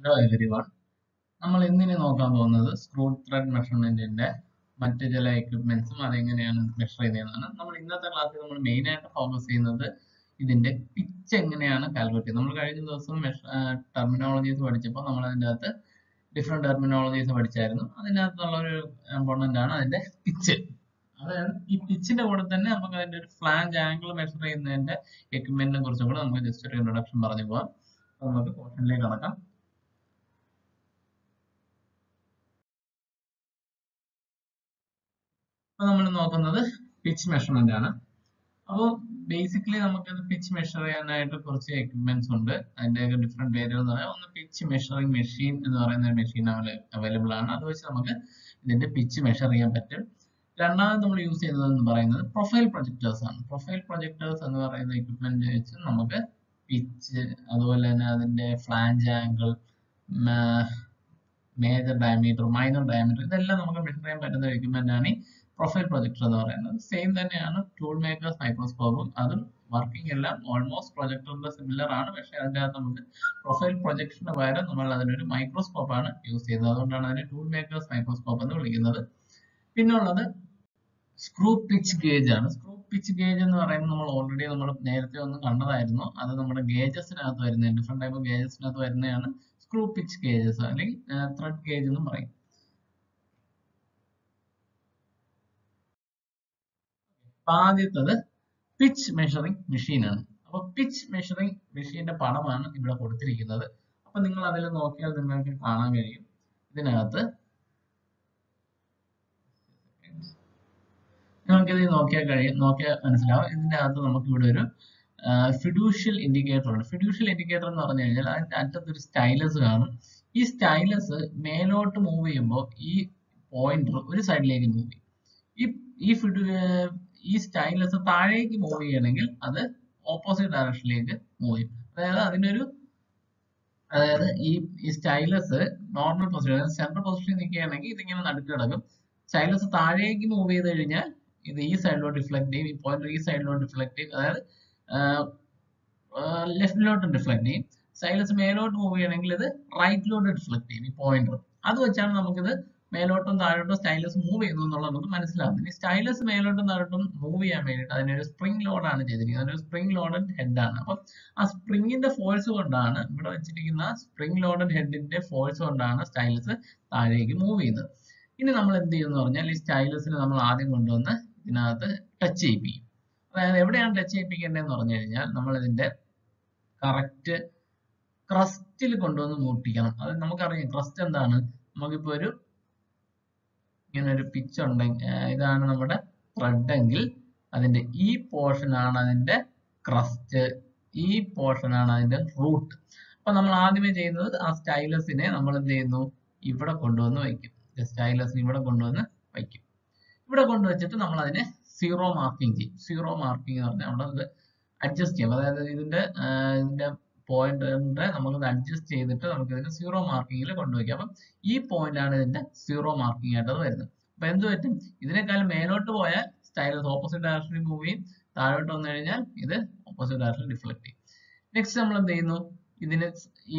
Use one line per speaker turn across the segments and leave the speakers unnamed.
hello every one നമ്മൾ ഇന്നിനി നോക്കാൻ പോകുന്നത് സ്ക്രൂ ത്രെഡ് മെഷർമെന്റിന്റെ മറ്റ് ചില എക്യുപ്മെന്റ്സും അതെങ്ങനെയാണ് മെഷർ ചെയ്യുന്നതെന്നാണ് നമ്മൾ ഇന്നത്തെ ക്ലാസ്സിൽ നമ്മൾ മെയിൻ ആയിട്ട് ഫോക്കസ് ചെയ്യുന്നത് ഇതിന്റെ പിച്ച് എങ്ങനെയാണ് കാൽക്കുലേറ്റ് ചെയ്യുന്നത് നമ്മൾ കഴിഞ്ഞ ദിവസം ടെർമിനോളജീസ് പഠിച്ചപ്പോൾ നമ്മൾ അതിൻ്റെ അകത്ത് ഡിഫറെന്റ് ടെർമിനോളജീസ് പഠിച്ചായിരുന്നു അതിനകത്തുള്ള ഒരു കമ്പോണന്റ് ആണ് അതിന്റെ പിച്ച് അതായത് ഈ പിച്ചിന്റെ കൂടെ തന്നെ നമുക്ക് അതിന്റെ ഒരു ഫ്ലാഞ്ച് ആംഗിൾ മെഷർ ചെയ്യുന്നതിന്റെ എക്യുപ്മെന്റിനെ കുറിച്ചും കൂടെ നമുക്ക് ജസ്റ്റ് ഒരു ഇൻട്രൊഡക്ഷൻ പറഞ്ഞു പോകാം അപ്പൊ നമുക്ക് പോർഷനിലേക്ക് കടക്കാം അപ്പൊ നമ്മൾ നോക്കുന്നത് പിച്ച് മെഷർമെന്റ് ആണ് അപ്പോൾ ബേസിക്കലി നമുക്ക് പിച്ച് മെഷർ ചെയ്യാനായിട്ട് കുറച്ച് എക്യുപ്മെന്റ്സ് ഉണ്ട് അതിന്റെ ഡിഫറെന്റ് പേരുകൾ എന്ന് പറയാം ഒന്ന് പിച്ച് മെഷറിംഗ് മെഷീൻ എന്ന് പറയുന്ന ഒരു മെഷീൻ അവൈലബിൾ ആണ് അത് വെച്ച് നമുക്ക് ഇതിന്റെ പിച്ച് മെഷർ ചെയ്യാൻ പറ്റും രണ്ടാമത് നമ്മൾ യൂസ് ചെയ്യുന്നത് എന്ന് പറയുന്നത് പ്രൊഫൈൽ പ്രൊജക്ടേഴ്സ് ആണ് പ്രൊഫൈൽ പ്രൊജക്ടേഴ്സ് എന്ന് പറയുന്ന എക്യുപ്മെന്റ് വെച്ച് നമുക്ക് പിച്ച് അതുപോലെ തന്നെ അതിന്റെ flange angle major diameter minor diameter ഇതെല്ലാം നമുക്ക് മെഷർ ചെയ്യാൻ പറ്റുന്ന എക്യുപ്മെന്റ് ആണ് ഈ പ്രൊഫൈൽ പ്രൊജക്ടർ എന്ന് പറയുന്നത് സെയിം തന്നെയാണ് ടൂൾ മേക്കേഴ്സ് മൈക്രോസ്കോപ്പും അതും വർക്കിംഗ് എല്ലാം ഓൾമോസ്റ്റ് പ്രൊജക്ടറിന്റെ സിമിലർ ആണ് പക്ഷെ അതിന്റെ അകത്ത് നമുക്ക് പ്രൊഫൈൽ പ്രൊജക്ഷന് പകരം നമ്മൾ അതിനൊരു മൈക്രോസ്കോപ്പ് ആണ് യൂസ് ചെയ്യുന്നത് അതുകൊണ്ടാണ് അതിനെ ടൂൾ മേക്കേഴ്സ് മൈക്രോസ്കോപ്പ് എന്ന് വിളിക്കുന്നത് പിന്നെ ഉള്ളത് സ്ക്രൂ പിച്ച് ഗേജ് ആണ് സ്ക്രൂ പിച്ച് ഗേജ് എന്ന് പറയുന്നത് നമ്മൾ ഓൾറെഡി നമ്മൾ നേരത്തെ ഒന്ന് കണ്ടതായിരുന്നു അത് നമ്മുടെ ഗേജസിനകത്ത് വരുന്ന ഡിഫറെന്റ് ടൈപ്പ് ഓഫ് ഗേജസിനകത്ത് വരുന്നതാണ് സ്ക്രൂ പിച്ച് ഗേജസ് അല്ലെങ്കിൽ ത്രെഡ് ഗേജ് എന്നും പറയും ആദ്യത്തത് പിച്ച് മെഷറിംഗ് മെഷീൻ ആണ് അപ്പൊ പിച്ച് മെഷറിംഗ് മെഷീന്റെ പടമാണ് ഇവിടെ കൊടുത്തിരിക്കുന്നത് അപ്പൊ നിങ്ങൾ അതിൽ നോക്കിയാൽ നിങ്ങൾക്ക് കാണാൻ കഴിയും ഇതിനകത്ത് നിങ്ങൾക്ക് ഇത് നോക്കിയാൽ കഴിയും നോക്കിയാൽ മനസ്സിലാവും ഇതിന്റെ അകത്ത് നമുക്ക് ഇവിടെ ഒരു ഫിഡ്യൂഷ്യൽ ഇൻഡിക്കേറ്റർ ഉണ്ട് ഫിഡ്യൂഷ്യൽ ഇൻഡിക്കേറ്റർ എന്ന് പറഞ്ഞു കഴിഞ്ഞാൽ അതിന്റെ അറ്റത്ത് ഒരു സ്റ്റൈലസ് കാണും ഈ സ്റ്റൈലസ് മേലോട്ട് മൂവ് ചെയ്യുമ്പോൾ ഈ പോയിന്റർ ഒരു സൈഡിലേക്ക് മൂവ് ചെയ്യും ഈ ഈ ഫിഡു ഈ സ്റ്റൈലസ് താഴേക്ക് മൂവ് ചെയ്യണമെങ്കിൽ അത് ഓപ്പോസിറ്റ് ഡയറക്ഷനിലേക്ക് മൂവ് ചെയ്യും അതായത് അതിനൊരു അതായത് ഈ ഈ സ്റ്റൈലസ് നോർമൽ പൊസിഷൻ അതായത് സെൻട്രൽ പൊസിഷനിൽ നിൽക്കുകയാണെങ്കിൽ ഇതിങ്ങനെ നടുക്ക് കിടക്കും സ്റ്റൈലസ് താഴേക്ക് മൂവ് ചെയ്ത് കഴിഞ്ഞാൽ ഇത് ഈ സൈഡിലോട്ട് റിഫ്ലക്ട് ചെയ്യും ഈ പോയിന്റർ ഈ സൈഡിലോട്ട് റിഫ്ലക്ട് ചെയ്യും അതായത് ലെഫ്റ്റിലോട്ട് റിഫ്ലക്ട് ചെയ്യും സ്റ്റൈലസ് മേലോട്ട് മൂവ് ചെയ്യണമെങ്കിൽ ഇത് റൈറ്റിലോട്ട് റിഫ്ലക്ട് ചെയ്യും ഈ പോയിന്റർ അത് വെച്ചാണ് നമുക്കിത് മേലോട്ടും താഴോട്ടും സ്റ്റൈലസ് മൂവ് ചെയ്യുന്നു എന്നുള്ളത് നമുക്ക് മനസ്സിലാവും ഇനി സ്റ്റൈലസ് മേലോട്ടും താഴോട്ടും മൂവ് ചെയ്യാൻ വേണ്ടിയിട്ട് അതിനൊരു സ്പ്രിംഗ് ലോഡാണ് ചെയ്തിരിക്കുന്നത് അതൊരു സ്പ്രിംഗ് ലോഡഡ് ഹെഡ് ആണ് അപ്പം ആ സ്പ്രിങ്ങിന്റെ ഫോഴ്സ് കൊണ്ടാണ് ഇവിടെ വെച്ചിരിക്കുന്ന സ്പ്രിംഗ് ലോഡഡ് ഹെഡിന്റെ ഫോഴ്സ് കൊണ്ടാണ് സ്റ്റൈലസ് താഴേക്ക് മൂവ് ചെയ്യുന്നത് ഇനി നമ്മൾ എന്ത് ചെയ്യുമെന്ന് പറഞ്ഞാൽ ഈ സ്റ്റൈലസിനെ നമ്മൾ ആദ്യം കൊണ്ടുവന്ന് ഇതിനകത്ത് ടച്ച് ചെയ്യിപ്പിക്കും അതായത് എവിടെയാണ് ടച്ച് ചെയ്യിപ്പിക്കേണ്ടതെന്ന് പറഞ്ഞു കഴിഞ്ഞാൽ നമ്മൾ ഇതിന്റെ കറക്റ്റ് ക്രസ്റ്റിൽ കൊണ്ടുവന്ന് മൂട്ടിക്കണം അത് നമുക്കറിയാം ക്രസ്റ്റ് എന്താണ് നമുക്കിപ്പോ ഒരു ഇങ്ങനെ ഒരു പിച്ച് ഉണ്ടെങ്കിൽ ഇതാണ് നമ്മുടെ ത്രെഡ് എങ്കിൽ അതിന്റെ ഈ പോർഷൻ ആണ് അതിന്റെ ക്രസ്റ്റ് ഈ പോർഷൻ ആണ് അതിന്റെ റൂട്ട് അപ്പൊ നമ്മൾ ആദ്യമേ ചെയ്യുന്നത് ആ സ്റ്റൈലസിനെ നമ്മൾ എന്ത് ചെയ്യുന്നു ഇവിടെ കൊണ്ടുവന്ന് വയ്ക്കും സ്റ്റൈലസിനെ ഇവിടെ കൊണ്ടുവന്ന് വയ്ക്കും ഇവിടെ കൊണ്ടുവച്ചിട്ട് നമ്മൾ അതിനെ സീറോ മാർക്കിംഗ് ചെയ്യും സീറോ മാർക്കിംഗ് എന്ന് പറഞ്ഞാൽ നമ്മൾ ഇത് അഡ്ജസ്റ്റ് ചെയ്യും അതായത് ഇതിന്റെ ഇതിന്റെ പോയിന്റിന്റെ നമുക്ക് അഡ്ജസ്റ്റ് ചെയ്തിട്ട് നമുക്ക് ഇതിന് സീറോ മാർക്കിങ്ങിൽ കൊണ്ടുവയ്ക്കാം അപ്പം ഈ പോയിന്റ് ആണ് ഇതിന്റെ സീറോ മാർക്കിംഗ് ആയിട്ട് വരുന്നത് അപ്പൊ എന്ത് പറ്റും ഇതിനേക്കാളും മേലോട്ട് പോയാൽ സ്റ്റൈലസ് ഓപ്പോസിറ്റ് ഡയറക്ഷനിൽ മൂവ് ചെയ്യും താഴോട്ട് വന്നു കഴിഞ്ഞാൽ ഇത് ഓപ്പോസിറ്റ് ഡയറക്ഷനിൽ ഡിഫ്ലക്ട് ചെയ്യും നെക്സ്റ്റ് നമ്മൾ എന്ത് ചെയ്യുന്നു ഇതിന് ഈ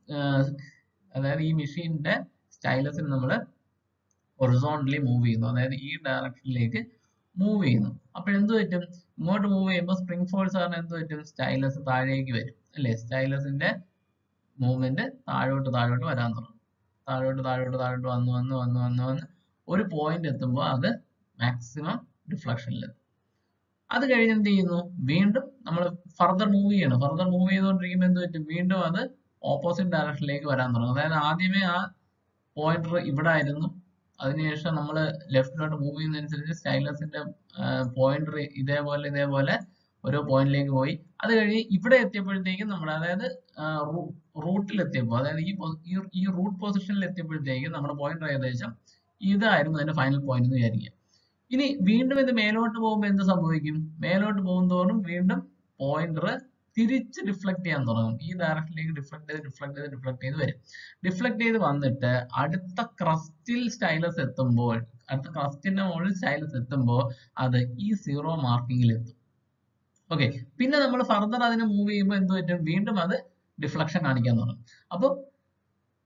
അതായത് ഈ മെഷീന്റെ സ്റ്റൈലസിന് നമ്മൾ ഹൊറിസോണ്ടലി മൂവ് ചെയ്യുന്നു അതായത് ഈ ഡയറക്ഷനിലേക്ക് മൂവ് ചെയ്യുന്നു അപ്പോൾ എന്ത് പറ്റും ഇങ്ങോട്ട് മൂവ് ചെയ്യുമ്പോൾ സ്പ്രിംഗ് ഫോഴ്സ് കാരണം എന്ത് പറ്റും സ്റ്റൈലസ് താഴേക്ക് വരും അല്ലേ സ്റ്റൈലസിന്റെ മൂവ്മെന്റ് താഴോട്ട് താഴോട്ട് വരാൻ തുടങ്ങും താഴോട്ട് താഴോട്ട് താഴോട്ട് വന്ന് വന്ന് വന്ന് വന്ന് വന്ന് ഒരു പോയിന്റ് എത്തുമ്പോൾ അത് മാക്സിമം ഡിഫ്ലക്ഷനിലെത്തും അത് കഴിഞ്ഞ് എന്ത് ചെയ്യുന്നു വീണ്ടും നമ്മൾ ഫർദർ മൂവ് ചെയ്യണം ഫർദർ മൂവ് ചെയ്തുകൊണ്ടിരിക്കുമ്പോൾ എന്ത് പറ്റും വീണ്ടും അത് ഓപ്പോസിറ്റ് ഡയറക്ഷനിലേക്ക് വരാൻ തുടങ്ങും അതായത് ആദ്യമേ ആ പോയിന്റർ ഇവിടെ ആയിരുന്നു അതിനുശേഷം നമ്മൾ ലെഫ്റ്റിലോട്ട് മൂവ് ചെയ്യുന്നതനുസരിച്ച് സ്റ്റൈലസിന്റെ പോയിന്റർ ഇതേപോലെ ഇതേപോലെ ഓരോ പോയിന്റിലേക്ക് പോയി അത് കഴിഞ്ഞ് ഇവിടെ എത്തിയപ്പോഴത്തേക്കും നമ്മൾ അതായത് റൂട്ടിൽ എത്തിയപ്പോൾ അതായത് ഈ ഈ റൂട്ട് പൊസിഷനിൽ എത്തിയപ്പോഴത്തേക്കും നമ്മുടെ പോയിന്റർ ഏകദേശം ഇതായിരുന്നു അതിന്റെ ഫൈനൽ പോയിന്റ് എന്ന് വിചാരിക്കുക ഇനി വീണ്ടും ഇത് മേലോട്ട് പോകുമ്പോൾ എന്ത് സംഭവിക്കും മേലോട്ട് പോകുന്തോറും വീണ്ടും പോയിന്റർ തിരിച്ച് ഡിഫ്ലക്ട് ചെയ്യാൻ തുടങ്ങും ഈ ഡയറക്ഷനിലേക്ക് ഡിഫ്ലക്ട് ചെയ്ത് ഡിഫ്ലക്ട് ചെയ്ത് ഡിഫ്ലക്ട് ചെയ്ത് വരും ഡിഫ്ലക്ട് ചെയ്ത് വന്നിട്ട് അടുത്ത ക്രസ്റ്റിൽ സ്റ്റൈലസ് എത്തുമ്പോൾ അടുത്ത ക്രസ്റ്റിന്റെ മുകളിൽ സ്റ്റൈലസ് എത്തുമ്പോൾ അത് ഈ സീറോ മാർക്കിങ്ങിൽ എത്തും ഓക്കെ പിന്നെ നമ്മൾ ഫർദർ അതിനെ മൂവ് ചെയ്യുമ്പോൾ എന്ത് പറ്റും വീണ്ടും അത് ഡിഫ്ലക്ഷൻ കാണിക്കാൻ തുടങ്ങും അപ്പോൾ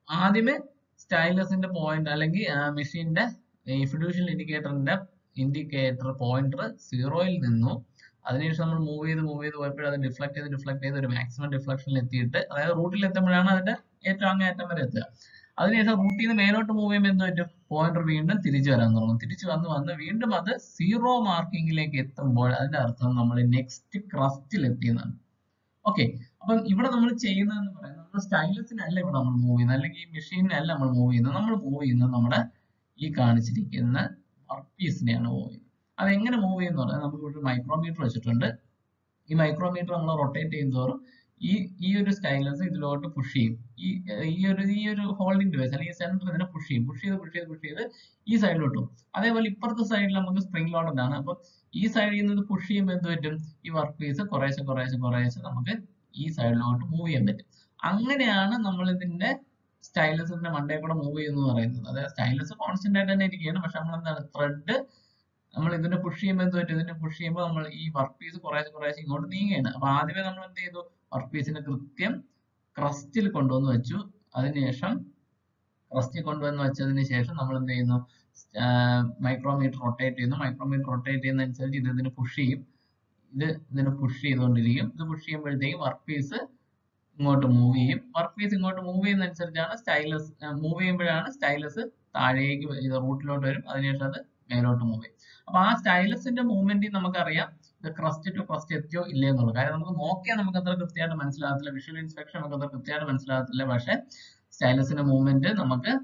ആദ്യമേ സ്റ്റൈലസിന്റെ പോയിന്റ് അല്ലെങ്കിൽ മെഷീന്റെ ഈ ഫിഡ്യൂഷ്യൽ ഇൻഡിക്കേറ്ററിന്റെ ഇൻഡിക്കേറ്റർ പോയിന്റർ സീറോയിൽ നിന്നു അതിനുശേഷം നമ്മൾ മൂവ് ചെയ്ത് മൂവ് ചെയ്ത് പോയപ്പോൾ അത് ഡിഫ്ലക്ട് ചെയ്ത് ഡിഫ്ലക്ട് ചെയ്ത് ഒരു മാക്സിമം ഡിഫ്ലക്ഷനിൽ എത്തിയിട്ട് അതായത് റൂട്ടിൽ എത്തുമ്പോഴാണ് അതിന്റെ ഏറ്റവും അങ്ങേ അറ്റം വരെ എത്തുക അതിനുശേഷം റൂട്ടിൽ നിന്ന് മേലോട്ട് മൂവ് ചെയ്യുമ്പോൾ എന്ത് പറ്റും പോയിന്റർ വീണ്ടും തിരിച്ചു വരാൻ തുടങ്ങും തിരിച്ചു വന്ന് വന്ന് വീണ്ടും അത് സീറോ മാർക്കിങ്ങിലേക്ക് എത്തുമ്പോൾ അതിന്റെ അർത്ഥം നമ്മൾ നെക്സ്റ്റ് ക്രസ്റ്റിൽ എത്തിയെന്നാണ് ഓക്കെ അപ്പം ഇവിടെ നമ്മൾ ചെയ്യുന്നതെന്ന് പറയുന്നത് നമ്മൾ സ്റ്റൈലസിനല്ല ഇവിടെ നമ്മൾ മൂവ് ചെയ്യുന്നത് അല്ലെങ്കിൽ ഈ മെഷീനിനല്ല നമ്മൾ മൂവ് ചെയ്യുന്നത് നമ്മൾ മൂവ് ചെയ്യുന്നത് നമ്മുടെ ഈ കാണിച്ചിരിക്കുന്ന വർക്ക് പീസിനെയാണ് മൂവ് ചെയ്യുന്നത് അത് എങ്ങനെ മൂവ് ചെയ്യുന്ന പറഞ്ഞാൽ നമുക്ക് ഇവിടെ മൈക്രോമീറ്റർ വെച്ചിട്ടുണ്ട് ഈ മൈക്രോമീറ്റർ നമ്മൾ റൊട്ടേറ്റ് ചെയ്യുന്നതോറും ഈ ഈ ഒരു സ്റ്റൈലസ് ഇതിലോട്ട് പുഷ് ചെയ്യും ഈ ഈ ഒരു ഈ ഒരു ഹോൾഡിംഗ് ഡിവൈസ് അല്ലെങ്കിൽ സെന്റർ ഇതിനെ പുഷ് ചെയ്യും പുഷ് ചെയ്ത് പുഷ് ചെയ്ത് പുഷ് ചെയ്ത് ഈ സൈഡിലോട്ട് പോകും അതേപോലെ ഇപ്പുറത്തെ സൈഡിൽ നമുക്ക് സ്പ്രിംഗ് ലോഡഡ് ആണ് അപ്പൊ ഈ സൈഡിൽ നിന്ന് പുഷ് ചെയ്യുമ്പോൾ എന്ത് പറ്റും ഈ വർക്ക് പീസ് കുറേശ്ശെ കുറേശ്ശെ കുറേശ്ശെ നമുക്ക് ഈ സൈഡിലോട്ട് മൂവ് ചെയ്യാൻ പറ്റും അങ്ങനെയാണ് നമ്മൾ ഇതിന്റെ സ്റ്റൈലസിന്റെ മണ്ടേ കൂടെ മൂവ് ചെയ്യുന്നു പറയുന്നത് അതായത് സ്റ്റൈലസ് കോൺസ്റ്റന്റ് ആയിട്ട് തന്നെ ഇരിക്കുകയാണ് പക്ഷെ നമ്മൾ എന്താണ് ത്രെഡ് നമ്മൾ ഇതിനെ പുഷ് ചെയ്യുമ്പോൾ എന്ത് പറ്റും ഇതിനെ പുഷ് ചെയ്യുമ്പോൾ നമ്മൾ ഈ വർക്ക് പീസ് കുറേശ്ശെ കുറേശ്ശെ ഇങ്ങോട്ട് നീങ്ങുകയാണ് അപ്പൊ ആദ്യമേ നമ്മൾ എന്ത് ചെയ്തു വർക്ക് പീസിനെ കൃത്യം ക്രസ്റ്റിൽ കൊണ്ടുവന്ന് വെച്ചു അതിനുശേഷം ക്രസ്റ്റിൽ കൊണ്ടുവന്ന് വെച്ചതിന് ശേഷം നമ്മൾ എന്ത് ചെയ്യുന്നു മൈക്രോമീറ്റർ റൊട്ടേറ്റ് ചെയ്യുന്നു മൈക്രോമീറ്റർ റൊട്ടേറ്റ് ചെയ്യുന്നതനുസരിച്ച് ഇത് ഇതിനെ പുഷ് ചെയ്യും ഇത് ഇതിനെ പുഷ് ചെയ്തുകൊണ്ടിരിക്കും ഇത് പുഷ് ചെയ്യുമ്പോഴത്തേക്കും വർക്ക് പീസ് ഇങ്ങോട്ട് മൂവ് ചെയ്യും വർക്ക് പീസ് ഇങ്ങോട്ട് മൂവ് ചെയ്യുന്നതനുസരിച്ചാണ് സ്റ്റൈലസ് മൂവ് ചെയ്യുമ്പോഴാണ് സ്റ്റൈലസ് താഴേക്ക് ഇത് റൂട്ടിലോട്ട് വരും അതിനുശേഷം അത് മേലോട്ട് മൂവ് ചെയ്യും അപ്പൊ ആ സ്റ്റൈലസിന്റെ മൂവ്മെന്റിൽ നമുക്കറിയാം ഇത് ക്രസ്റ്റ് ടു ക്രസ്റ്റ് എത്തിയോ ഇല്ലേ എന്നുള്ളത് കാര്യം നമുക്ക് നോക്കിയാൽ നമുക്ക് അത്ര കൃത്യമായിട്ട് മനസ്സിലാകത്തില്ല വിഷ്വൽ ഇൻസ്പെക്ഷൻ നമുക്ക് അത്ര കൃത്യമായിട്ട് മനസ്സിലാകത്തില്ല പക്ഷെ സ്റ്റൈലസിന്റെ മൂവ്മെന്റ് നമുക്ക്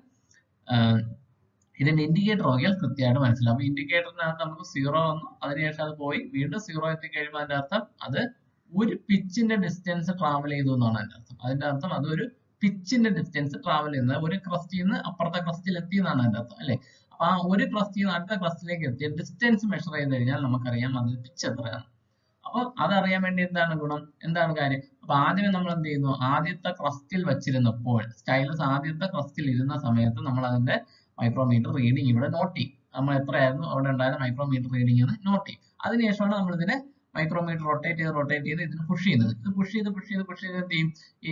ഇതിന്റെ ഇൻഡിക്കേറ്റർ നോക്കിയാൽ കൃത്യമായിട്ട് മനസ്സിലാവും അപ്പൊ ഇൻഡിക്കേറ്ററിനകത്ത് നമുക്ക് സീറോ വന്നു അതിനുശേഷം അത് പോയി വീണ്ടും സീറോ എത്തിക്കഴിയുമ്പോൾ അതിന്റെ അർത്ഥം അത് ഒരു പിച്ചിന്റെ ഡിസ്റ്റൻസ് ട്രാവൽ ചെയ്തു എന്നാണ് അതിന്റെ അർത്ഥം അതിന്റെ അർത്ഥം അത് ഒരു പിച്ചിന്റെ ഡിസ്റ്റൻസ് ട്രാവൽ ചെയ്യുന്നത് ഒരു ക്രസ്റ്റിൽ നിന്ന് അപ്പുറത്തെ ക്രസ്റ്റിൽ എത്തി എന്നാണ് അതിന്റെ അർത്ഥം അല്ലെ അപ്പൊ ആ ഒരു ക്രസ്റ്റിൽ നിന്ന് അടുത്ത ക്രസ്റ്റിലേക്ക് എത്തിയ ഡിസ്റ്റൻസ് മെഷർ ചെയ്ത് കഴിഞ്ഞാൽ നമുക്കറിയാം അത് പിച്ച് എത്രയാണ് അപ്പൊ അതറിയാൻ വേണ്ടി എന്താണ് ഗുണം എന്താണ് കാര്യം അപ്പൊ ആദ്യമേ നമ്മൾ എന്ത് ചെയ്യുന്നു ആദ്യത്തെ ക്രസ്റ്റിൽ വെച്ചിരുന്നപ്പോൾ സ്റ്റൈലസ് ആദ്യത്തെ ക്രസ്റ്റിൽ ഇരുന്ന സമയത്ത് നമ്മൾ അതിന്റെ മൈക്രോമീറ്റർ റീഡിങ് ഇവിടെ നോട്ട് ചെയ്യും നമ്മൾ എത്രയായിരുന്നു അവിടെ ഉണ്ടായിരുന്ന മൈക്രോമീറ്റർ റീഡിംഗ് എന്ന് നോട്ട് ചെയ്യും അതിനുശേഷമാണ് നമ്മൾ ഇതിനെ മൈക്രോമീറ്റർ റൊട്ടേറ്റ് ചെയ്ത് റൊട്ടേറ്റ് ചെയ്ത് ഇതിന് പുഷ് ചെയ്യുന്നത് ഇത് പുഷ് ചെയ്ത് പുഷ് ചെയ്ത് പുഷ് ചെയ്ത് എന്ത് ചെയ്യും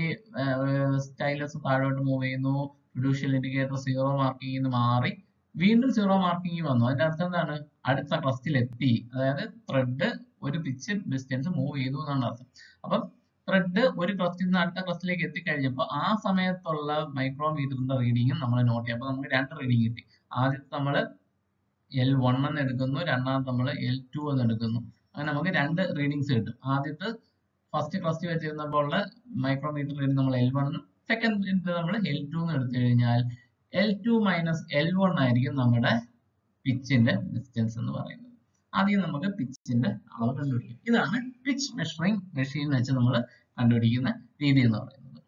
ഈ സ്റ്റൈലസ് താഴോട്ട് മൂവ് ചെയ്യുന്നു ഫിഡ്യൂഷ്യൽ ഇൻഡിക്കേറ്റർ സീറോ മാർക്കിംഗ് നിന്ന് മാറി വീണ്ടും സീറോ മാർക്കിംഗ് വന്നു അതിന്റെ അർത്ഥം എന്താണ് അടുത്ത ക്രസ്റ്റിൽ എത്തി അതായത് ത്രെഡ് ഒരു പിച്ച് ഡിസ്റ്റൻസ് മൂവ് ചെയ്തു എന്നാണ് അർത്ഥം അപ്പം ത്രെഡ് ഒരു ക്രസ്റ്റിൽ നിന്ന് അടുത്ത ക്രസ്റ്റിലേക്ക് എത്തിക്കഴിഞ്ഞപ്പോൾ ആ സമയത്തുള്ള മൈക്രോമീറ്ററിന്റെ റീഡിങ്ങും നമ്മൾ നോട്ട് ചെയ്യും അപ്പൊ നമുക്ക് രണ്ട് റീഡിങ് കിട്ടി ആദ്യത്തെ നമ്മൾ എൽ വൺ എന്ന് എടുക്കുന്നു രണ്ടാമത്തെ നമ്മൾ എൽ ടു എന്ന് എടുക്കുന്നു അങ്ങനെ നമുക്ക് രണ്ട് റീഡിങ്സ് കിട്ടും ആദ്യത്തെ ഫസ്റ്റ് ക്രസ്റ്റ് വെച്ചിരുന്നപ്പോൾ ഉള്ള മൈക്രോമീറ്റർ റീഡിങ് നമ്മൾ എൽ വൺ സെക്കൻഡ് നമ്മൾ എൽ ടു എന്ന് എടുത്തു കഴിഞ്ഞാൽ L two minus L one ആയിരിക്കും നമ്മുടെ പിച്ചിന്റെ ഡിസ്റ്റൻസ് എന്ന് പറയുന്നത് ആദ്യം നമുക്ക് പിച്ചിന്റെ അളവ് കണ്ടുപിടിക്കും ഇതാണ് പിച്ച് മെഷറിംഗ് മെഷീൻ വെച്ച് നമ്മൾ കണ്ടുപിടിക്കുന്ന രീതി എന്ന് പറയുന്നത്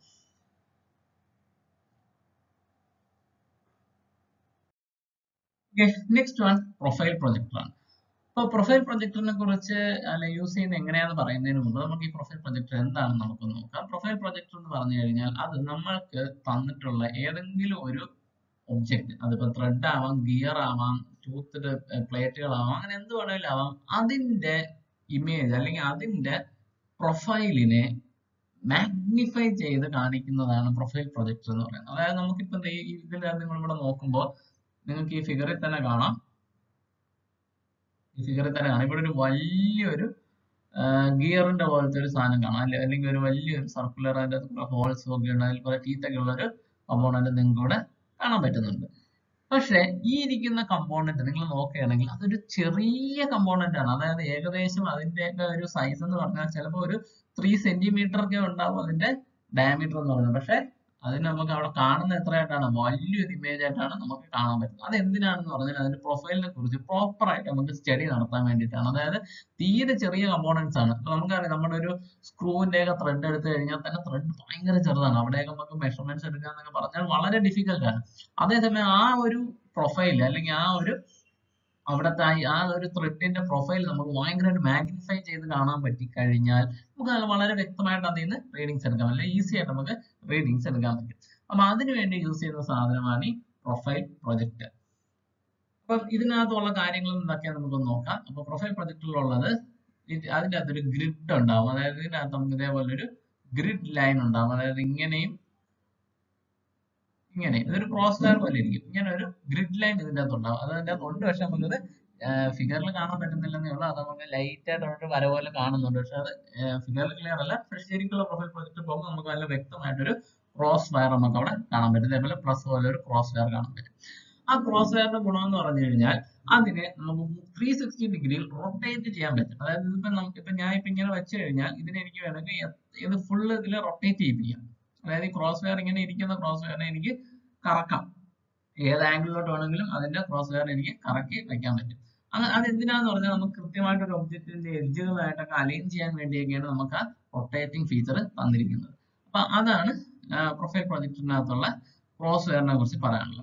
നെക്സ്റ്റ് വൺ പ്രൊഫൈൽ പ്രൊജക്ടർ ആണ് അപ്പോൾ പ്രൊഫൈൽ പ്രൊജക്ടറിനെ കുറിച്ച് അല്ല യൂസ് ചെയ്യുന്നത് എങ്ങനെയാന്ന് പറയുന്നതിന് മുമ്പ് നമുക്ക് ഈ പ്രൊഫൈൽ പ്രൊജക്ടർ എന്താണെന്ന് നമുക്ക് നോക്കാം പ്രൊഫൈൽ പ്രൊജക്ടർ എന്ന് പറഞ്ഞു കഴിഞ്ഞാൽ അത് നമ്മൾക്ക് തന്നിട്ടുള്ള ഏതെങ്കിലും ഒരു ഒബ്ജക്റ്റ് അതിപ്പോ ത്രെഡ് ആവാം ഗിയർ ആവാം ടൂത്ത് പ്ലേറ്റുകളാവാം അങ്ങനെ എന്ത് വേണമെങ്കിലും ആവാം അതിന്റെ ഇമേജ് അല്ലെങ്കിൽ അതിന്റെ പ്രൊഫൈലിനെ മാഗ്നിഫൈ ചെയ്ത് കാണിക്കുന്നതാണ് പ്രൊഫൈൽ പ്രൊജക്ടർ എന്ന് പറയുന്നത് അതായത് നമുക്കിപ്പോ ഇതിൽ നിങ്ങൾ ഇവിടെ നോക്കുമ്പോൾ നിങ്ങൾക്ക് ഈ ഫിഗറിൽ തന്നെ കാണാം ഈ ഫിഗറിൽ തന്നെ കാണാം ഇവിടെ ഒരു വലിയൊരു ഗിയറിന്റെ പോലത്തെ ഒരു സാധനം കാണാം അല്ലെ അല്ലെങ്കിൽ ഒരു വലിയൊരു സർക്കുലർ അതിന്റെ ഹോൾസ് ഒക്കെ ഉണ്ട് അതിൽ കുറെ ടീത്തൊക്കെ ഉള്ള ഒരു കമ്പോണന്റ് നിങ്ങൾക്ക് ഇവിടെ കാണാൻ പറ്റുന്നുണ്ട് പക്ഷെ ഈ ഇരിക്കുന്ന കമ്പോണന്റ് നിങ്ങൾ നോക്കുകയാണെങ്കിൽ അതൊരു ചെറിയ കമ്പോണന്റ് ആണ് അതായത് ഏകദേശം അതിന്റെയൊക്കെ ഒരു സൈസ് എന്ന് പറഞ്ഞാൽ ചിലപ്പോൾ ഒരു ത്രീ സെന്റിമീറ്റർ ഒക്കെ ഉണ്ടാവും അതിന്റെ ഡയമീറ്റർ എന്ന് പറയുന്നത് പക്ഷെ അതിന് നമുക്ക് അവിടെ കാണുന്ന എത്രയായിട്ടാണ് വലിയൊരു ഇമേജ് ആയിട്ടാണ് നമുക്ക് കാണാൻ പറ്റുന്നത് അത് എന്തിനാണെന്ന് പറഞ്ഞാൽ അതിന്റെ പ്രൊഫൈലിനെ കുറിച്ച് പ്രോപ്പർ ആയിട്ട് നമുക്ക് സ്റ്റഡി നടത്താൻ വേണ്ടിയിട്ടാണ് അതായത് തീരെ ചെറിയ കമ്പോണൻസ് ആണ് ഇപ്പൊ നമുക്കറിയാം നമ്മുടെ ഒരു സ്ക്രൂവിന്റെ ഒക്കെ ത്രെഡ് എടുത്തു കഴിഞ്ഞാൽ തന്നെ ത്രെഡ് ഭയങ്കര ചെറുതാണ് അവിടെയൊക്കെ നമുക്ക് മെഷർമെന്റ്സ് എടുക്കുക എന്നൊക്കെ പറഞ്ഞാൽ വളരെ ഡിഫിക്കൽട്ട് ആണ് അതേസമയം ആ ഒരു പ്രൊഫൈൽ അല്ലെങ്കിൽ ആ ഒരു അവിടുത്തെ ആ ഒരു ത്രെഡിന്റെ പ്രൊഫൈൽ നമുക്ക് ഭയങ്കരമായിട്ട് മാഗ്നിഫൈ ചെയ്ത് കാണാൻ പറ്റി കഴിഞ്ഞാൽ നമുക്ക് അത് വളരെ വ്യക്തമായിട്ട് അതിൽ നിന്ന് റീഡിങ്സ് എടുക്കാം അല്ലെങ്കിൽ ഈസി ആയിട്ട് നമുക്ക് റീഡിങ്സ് എടുക്കാൻ പറ്റും അപ്പൊ അതിനു വേണ്ടി യൂസ് ചെയ്യുന്ന സാധനമാണ് ഈ പ്രൊഫൈൽ പ്രൊജക്ടർ അപ്പം ഇതിനകത്തുള്ള കാര്യങ്ങൾ എന്തൊക്കെയാ നമുക്ക് നോക്കാം അപ്പൊ പ്രൊഫൈൽ പ്രൊജക്ടറിലുള്ളത് അതിന്റെ അകത്തൊരു ഗ്രിഡ് ഉണ്ടാവും അതായത് ഇതിനകത്ത് നമുക്ക് ഇതേപോലെ ഒരു ഗ്രിഡ് ലൈൻ ഉണ്ടാവും അതായത് ഇങ്ങനെയും ഇങ്ങനെ ഇതൊരു ക്രോസ് വയർ പോലെ ഇരിക്കും ഇങ്ങനെ ഒരു ഗ്രിഡ് ലൈൻ ഇതിന്റെ അകത്ത് ഉണ്ടാവും അത് അതിന്റെ അകത്ത് ഉണ്ട് പക്ഷെ നമുക്കത് ഫിഗറിൽ കാണാൻ പറ്റുന്നില്ലെന്നേ ഉള്ളൂ അത് നമുക്ക് ലൈറ്റ് ആയിട്ട് ഒരു വര പോലെ കാണുന്നുണ്ട് പക്ഷെ അത് ഫിഗറിൽ ക്ലിയർ അല്ല പക്ഷെ ശരിക്കുള്ള പ്രൊഫൈൽ പ്രൊജക്ട് പോകുമ്പോൾ നമുക്ക് നല്ല വ്യക്തമായിട്ടൊരു ക്രോസ് വയർ നമുക്ക് അവിടെ കാണാൻ പറ്റും അതേപോലെ പ്ലസ് പോലെ ഒരു ക്രോസ് വയർ കാണാൻ പറ്റും ആ ക്രോസ് വയറിന്റെ ഗുണം എന്ന് പറഞ്ഞു കഴിഞ്ഞാൽ അതിനെ നമുക്ക് ത്രീ സിക്സ്റ്റി ഡിഗ്രിയിൽ റൊട്ടേറ്റ് ചെയ്യാൻ പറ്റും അതായത് ഇതിപ്പോ നമുക്ക് ഇപ്പൊ ഞാൻ ഇപ്പൊ ഇങ്ങനെ വെച്ച് കഴിഞ്ഞാൽ ഇതിനെ എനിക്ക് വേണമെങ്കിൽ എ- ഇത് ഫുള്ള് ഇതിൽ റൊട്ടേറ്റ് ചെയ്യിപ്പിക്കാം അതായത് ഈ ക്രോസ് വയർ ഇങ്ങനെ ഇരിക്കുന്ന ക്രോസ് വയറിനെ എനിക്ക് കറക്കാം ഏത് ആംഗിളിലോട്ട് വേണമെങ്കിലും അതിന്റെ ക്രോസ് വയർ എനിക്ക് കറക്കി വെക്കാൻ പറ്റും അത് അത് എന്തിനാന്ന് പറഞ്ഞാൽ നമുക്ക് കൃത്യമായിട്ട് ഒരു ഒബ്ജക്റ്റിന്റെ എഡ്ജുകളായിട്ടൊക്കെ അലൈൻ ചെയ്യാൻ വേണ്ടിയൊക്കെയാണ് നമുക്ക് ആ റൊട്ടേറ്റിംഗ് ഫീച്ചർ തന്നിരിക്കുന്നത് അപ്പൊ അതാണ് പ്രൊഫൈൽ പ്രൊജക്റ്റിനകത്തുള്ള ക്രോസ് വയറിനെ കുറിച്ച് പറയാനുള്ളത്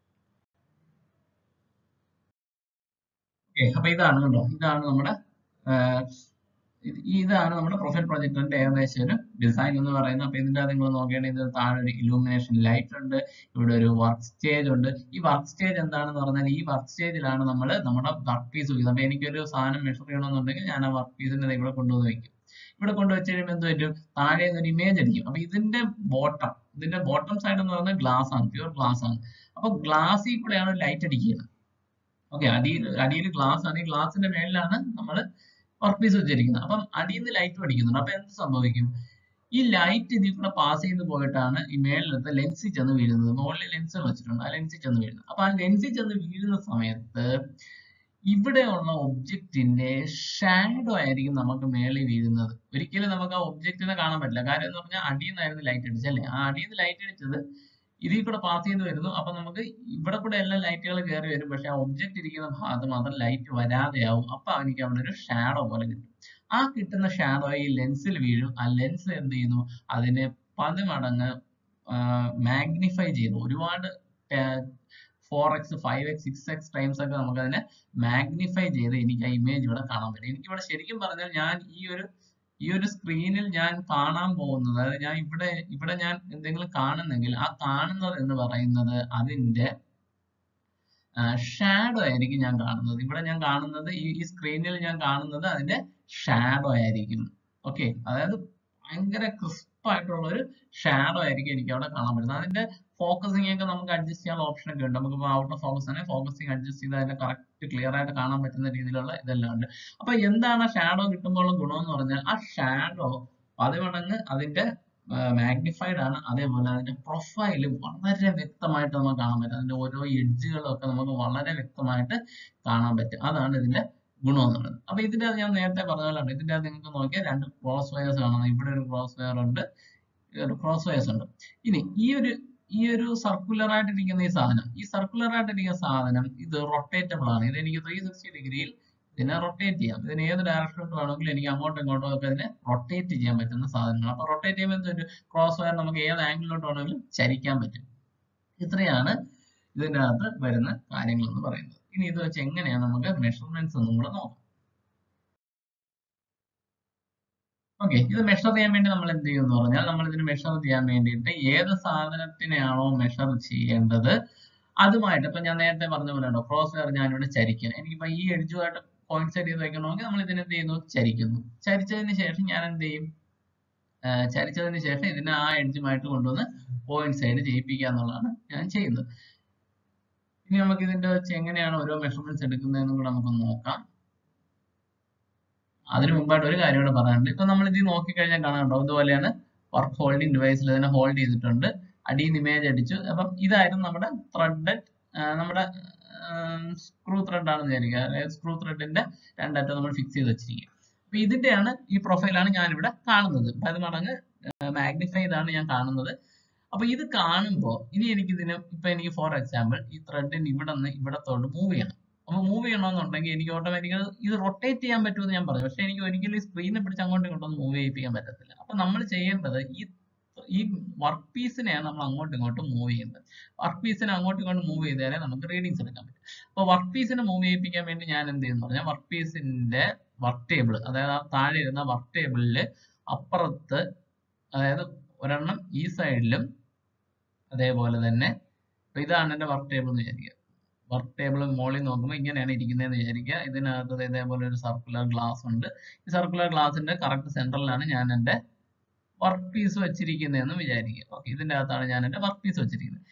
ഓക്കെ അപ്പൊ ഇതാണ് കണ്ടോ ഇതാണ് നമ്മുടെ ആഹ് ഇത് ഇതാണ് നമ്മുടെ പ്രൊഫൈൽ പ്രൊജക്ടറിന്റെ ഏകദേശം ഒരു ഡിസൈൻ എന്ന് പറയുന്നത് അപ്പൊ ഇതിന്റെ നിങ്ങൾ നോക്കുകയാണെങ്കിൽ ഇത് താഴെ ഒരു ഇലൂമിനേഷൻ ലൈറ്റ് ഉണ്ട് ഇവിടെ ഒരു വർക്ക് സ്റ്റേജ് ഉണ്ട് ഈ വർക്ക് സ്റ്റേജ് എന്താണെന്ന് പറഞ്ഞാൽ ഈ വർക്ക് സ്റ്റേജിലാണ് നമ്മൾ നമ്മുടെ വർക്ക് പീസ് വയ്ക്കുന്നത് അപ്പൊ എനിക്കൊരു സാധനം മെഷർ ചെയ്യണമെന്നുണ്ടെങ്കിൽ ഞാൻ ആ വർക്ക് പീസിനെ ഇവിടെ കൊണ്ടുവന്ന് വെക്കും ഇവിടെ കൊണ്ടുവച്ച് കഴിയുമ്പോൾ എന്ത് പറ്റും താഴെ നിന്ന് ഒരു ഇമേജ് അടിക്കും അപ്പൊ ഇതിന്റെ ബോട്ടം ഇതിന്റെ ബോട്ടം സൈഡ് എന്ന് പറയുന്നത് ഗ്ലാസ് ആണ് പ്യൂർ ഗ്ലാസ് ആണ് അപ്പൊ ഗ്ലാസ്സിൽ കൂടെയാണ് ലൈറ്റ് അടിക്കുന്നത് ഓക്കെ അടിയിൽ അടിയിൽ ഗ്ലാസ് ആണ് ഈ ഗ്ലാസിന്റെ മേളിലാണ് നമ്മൾ വർക്ക് പീസ് വെച്ചിരിക്കുന്നത് അപ്പം അടിയിൽ നിന്ന് ലൈറ്റ് അടിക്കുന്നുണ്ട് അപ്പൊ എന്ത് സംഭവിക്കും ഈ ലൈറ്റ് ഇതിൽ കൂടെ പാസ് ചെയ്ത് പോയിട്ടാണ് ഈ മേളിലത്തെ ലെൻസിൽ ചെന്ന് വീഴുന്നത് മുകളിൽ ലെൻസുകൾ വെച്ചിട്ടുണ്ട് ആ ലെൻസിൽ ചെന്ന് വീഴുന്നത് അപ്പൊ ആ ലെൻസിൽ ചെന്ന് വീഴുന്ന സമയത്ത് ഇവിടെയുള്ള ഒബ്ജക്റ്റിന്റെ ഷാഡോ ആയിരിക്കും നമുക്ക് മേളിൽ വീഴുന്നത് ഒരിക്കലും നമുക്ക് ആ ഒബ്ജക്റ്റിനെ കാണാൻ പറ്റില്ല കാര്യം എന്ന് പറഞ്ഞാൽ അടിയിൽ നിന്നായിരുന്നു ലൈറ്റ് അടിച്ചല്ലേ ആ അടിയിൽ നിന്ന് ലൈറ്റ് അടിച്ചത് ഇതിൽ കൂടെ പാസ് ചെയ്ത് വരുന്നു അപ്പൊ നമുക്ക് ഇവിടെ കൂടെ എല്ലാം ലൈറ്റുകൾ കയറി വരും പക്ഷെ ആ ഒബ്ജക്റ്റ് ഇരിക്കുന്ന ഭാഗത്ത് മാത്രം ലൈറ്റ് വരാതെയാവും അപ്പൊ എനിക്ക് അവിടെ ഒരു ഷാഡോ പോലെ കിട്ടും ആ കിട്ടുന്ന ഷാഡോ ഈ ലെൻസിൽ വീഴും ആ ലെൻസ് എന്ത് ചെയ്യുന്നു അതിനെ പതിമടങ്ങ് മാഗ്നിഫൈ ചെയ്യുന്നു ഒരുപാട് four X five X six X times ഒക്കെ നമുക്ക് അതിനെ മാഗ്നിഫൈ ചെയ്ത് എനിക്ക് ആ ഇമേജ് ഇവിടെ കാണാൻ പറ്റും എനിക്ക് ഇവിടെ ശരിക്കും പറഞ്ഞാൽ ഞാൻ ഈ ഒരു ഈ ഒരു സ്ക്രീനിൽ ഞാൻ കാണാൻ പോകുന്നത് അതായത് ഞാൻ ഇവിടെ ഇവിടെ ഞാൻ എന്തെങ്കിലും കാണുന്നെങ്കിൽ ആ കാണുന്നത് എന്ന് പറയുന്നത് അതിന്റെ ഷാഡോ ആയിരിക്കും ഞാൻ കാണുന്നത് ഇവിടെ ഞാൻ കാണുന്നത് ഈ ഈ സ്ക്രീനിൽ ഞാൻ കാണുന്നത് അതിന്റെ ഷാഡോ ആയിരിക്കും ഓക്കെ അതായത് ഭയങ്കര ക്രിസ്പ് ആയിട്ടുള്ള ഒരു ഷാഡോ ആയിരിക്കും എനിക്ക് അവിടെ കാണാൻ പറ്റുന്നത് അതിന്റെ ഫോക്കസിംഗ് ഒക്കെ നമുക്ക് അഡ്ജസ്റ്റ് ചെയ്യാനുള്ള ഓപ്ഷൻ ഒക്കെ ഉണ്ട് നമുക്ക് ഔട്ട് ഓഫ് ഫോക്കസ് ആണ് ഫോക്കസിങ് അഡ്ജസ്റ്റ് ചെയ്ത് അതിന്റെ കറക്റ്റ് ക്ലിയർ ആയിട്ട് കാണാൻ പറ്റുന്ന രീതിയിലുള്ള ഇതെല്ലാം ഉണ്ട് അപ്പൊ എന്താണ് ഷാഡോ കിട്ടുമ്പോൾ ഗുണം എന്ന് പറഞ്ഞാൽ ആ ഷാഡോ പതിമടങ്ങ് അതിന്റെ മാഗ്നിഫൈഡ് ആണ് അതേപോലെ അതിന്റെ പ്രൊഫൈല് വളരെ വ്യക്തമായിട്ട് നമുക്ക് കാണാൻ പറ്റും അതിന്റെ ഓരോ എഡ്ജുകളും ഒക്കെ നമുക്ക് വളരെ വ്യക്തമായിട്ട് കാണാൻ പറ്റും അതാണ് ഇതിന്റെ ഗുണം എന്ന് പറയുന്നത് അപ്പൊ ഇതിന്റെ അത് ഞാൻ നേരത്തെ പറഞ്ഞ പോലെയാണ് ഇതിന്റെ അത് നിങ്ങൾക്ക് നോക്കിയാൽ രണ്ട് ക്രോസ് വയേഴ്സ് കാണാം ഇവിടെ ഒരു ക്രോസ് വയർ ഉണ്ട് ഒരു ക്രോസ് വയേഴ്സ് ഉണ്ട് ഇനി ഈ ഒരു ഈ ഒരു സർക്കുലർ ആയിട്ടിരിക്കുന്ന ഈ സാധനം ഈ സർക്കുലർ ആയിട്ടിരിക്കുന്ന സാധനം ഇത് റൊട്ടേറ്റബിൾ ആണ് ഇത് എനിക്ക് ത്രീ സിക്സ്റ്റി ഡിഗ്രിയിൽ ഇതിനെ റൊട്ടേറ്റ് ചെയ്യാം ഇതിന് ഏത് ഡയറക്ഷനിലോട്ട് വേണമെങ്കിലും എനിക്ക് അങ്ങോട്ടും ഇങ്ങോട്ടും ഒക്കെ ഇതിനെ റൊട്ടേറ്റ് ചെയ്യാൻ പറ്റുന്ന സാധനങ്ങൾ അപ്പൊ റൊട്ടേറ്റ് ചെയ്യുമ്പോൾ എന്തൊരു ക്രോസ് വയർ നമുക്ക് ഏത് ആംഗിളിലോട്ട് വേണമെങ്കിലും ചരിക്കാൻ പറ്റും ഇത്രയാണ് ഇതിൻ്റെ അകത്ത് വരുന്ന കാര്യങ്ങൾ എന്ന് പറയുന്നത് ഇനി ഇത് വെച്ച് എങ്ങനെയാണ് നമുക്ക് മെഷർമെന്റ്സ് ഒന്നും കൂടെ നോക്കാം ഓക്കെ ഇത് മെഷർ ചെയ്യാൻ വേണ്ടി നമ്മൾ എന്ത് ചെയ്യും എന്ന് പറഞ്ഞാൽ നമ്മൾ ഇതിന് മെഷർ ചെയ്യാൻ വേണ്ടിയിട്ട് ഏത് സാധനത്തിനെയാണോ മെഷർ ചെയ്യേണ്ടത് അതുമായിട്ട് ഇപ്പൊ ഞാൻ നേരത്തെ പറഞ്ഞ പോലെ ഉണ്ടോ ക്രോസ് വയർ ഞാനിവിടെ ചരിക്കണം എനിക്കിപ്പോ ഈ എഡ്ജുമായിട്ട് പോയിന്റ് സെറ്റ് ചെയ്ത് വെക്കണമെങ്കിൽ നമ്മൾ ഇതിന് എന്ത് ചെയ്യുന്നു ചരിക്കുന്നു ചരിച്ചതിന് ശേഷം ഞാൻ എന്ത് ചെയ്യും ആഹ് ചരിച്ചതിന് ശേഷം ഇതിനെ ആ എഡ്ജുമായിട്ട് കൊണ്ടുവന്ന് പോയിന്റ് സൈഡ് ചെയ്യിപ്പിക്കുക എന്നുള്ളതാണ് ഞാൻ ചെയ്യുന്നത് ഇനി നമുക്ക് ഇതിന്റെ വെച്ച് എങ്ങനെയാണ് ഓരോ മെഷർമെന്റ്സ് എടുക്കുന്നതെന്നും കൂടെ നമുക്ക് നോക്കാം അതിനു മുമ്പായിട്ട് ഒരു കാര്യം കൂടെ പറയാനുണ്ട് ഇപ്പൊ നമ്മൾ ഇത് നോക്കിക്കഴിഞ്ഞാൽ കാണാൻ കേട്ടോ ഇതുപോലെയാണ് വർക്ക് ഹോൾഡിംഗ് ഡിവൈസിൽ ഇതിനെ ഹോൾഡ് ചെയ്തിട്ടുണ്ട് അടിയിൽ നിന്ന് ഇമേജ് അടിച്ചു അപ്പം ഇതായിരുന്നു നമ്മുടെ ത്രെഡ് നമ്മുടെ സ്ക്രൂ ത്രെഡ് ആണെന്ന് വിചാരിക്കുക അതായത് സ്ക്രൂ ത്രെഡിന്റെ രണ്ടറ്റം നമ്മൾ ഫിക്സ് ചെയ്ത് വെച്ചിരിക്കുക അപ്പൊ ഇതിന്റെയാണ് ഈ പ്രൊഫൈലാണ് ഞാനിവിടെ കാണുന്നത് അപ്പൊ അത് മടങ്ങ് മാഗ്നിഫൈ ചെയ്താണ് ഞാൻ കാണുന്നത് അപ്പൊ ഇത് കാണുമ്പോൾ ഇനി എനിക്ക് ഇതിന് ഇപ്പൊ എനിക്ക് ഫോർ എക്സാമ്പിൾ ഈ ത്രെഡിന് ഇവിടെ നിന്ന് ഇവിടത്തോട്ട് മൂവ് ചെയ്യണം അപ്പൊ മൂവ് ചെയ്യണമെന്നുണ്ടെങ്കിൽ എനിക്ക് ഓട്ടോമാറ്റിക്കൽ ഇത് റൊട്ടേറ്റ് ചെയ്യാൻ പറ്റുമെന്ന് ഞാൻ പറഞ്ഞു പക്ഷെ എനിക്ക് ഒരിക്കലും ഈ സ്ക്രീനെ പിടിച്ച് അങ്ങോട്ടും ഇങ്ങോട്ടും മൂവ് ചെയ്യിപ്പിക്കാൻ പറ്റത്തില്ല അപ്പൊ നമ്മൾ ചെയ്യേണ്ടത് ഈ ഈ വർക്ക് പീസിനെയാണ് നമ്മൾ അങ്ങോട്ടും ഇങ്ങോട്ടും മൂവ് ചെയ്യേണ്ടത് വർക്ക് പീസിനെ അങ്ങോട്ടും ഇങ്ങോട്ടും മൂവ് ചെയ്താലേ നമുക്ക് റീഡിങ്സ് എടുക്കാൻ പറ്റും അപ്പൊ വർക്ക് പീസിനെ മൂവ് ചെയ്യിപ്പിക്കാൻ വേണ്ടി ഞാൻ എന്ത് ചെയ്യുന്നു പറഞ്ഞാൽ വർക്ക് പീസിന്റെ വർക്ക് ടേബിൾ അതായത് ആ താഴെ ഇരുന്ന വർക്ക് ടേബിളില് അപ്പുറത്ത് അതായത് ഒരെണ്ണം ഈ സൈഡിലും അതേപോലെ തന്നെ ഇപ്പൊ ഇതാണ് എന്റെ വർക്ക് ടേബിൾ എന്ന് വിചാരിക്കുക വർക്ക് ടേബിൾ മുകളിൽ നോക്കുമ്പോൾ ഇങ്ങനെയാണ് ഇരിക്കുന്നതെന്ന് വിചാരിക്കുക ഇതിനകത്ത് ദേ ഇതേപോലെ ഒരു സർക്കുലർ ഗ്ലാസ് ഉണ്ട് ഈ സർക്കുലർ ഗ്ലാസിന്റെ കറക്റ്റ് സെന്ററിലാണ് ഞാൻ എന്റെ വർക്ക് പീസ് വെച്ചിരിക്കുന്നതെന്ന് വിചാരിക്കുക ഓക്കെ ഇതിന്റെ അകത്താണ് ഞാൻ എന്റെ വർക്ക് പീസ് വെച്ചിരിക്കുന്നത്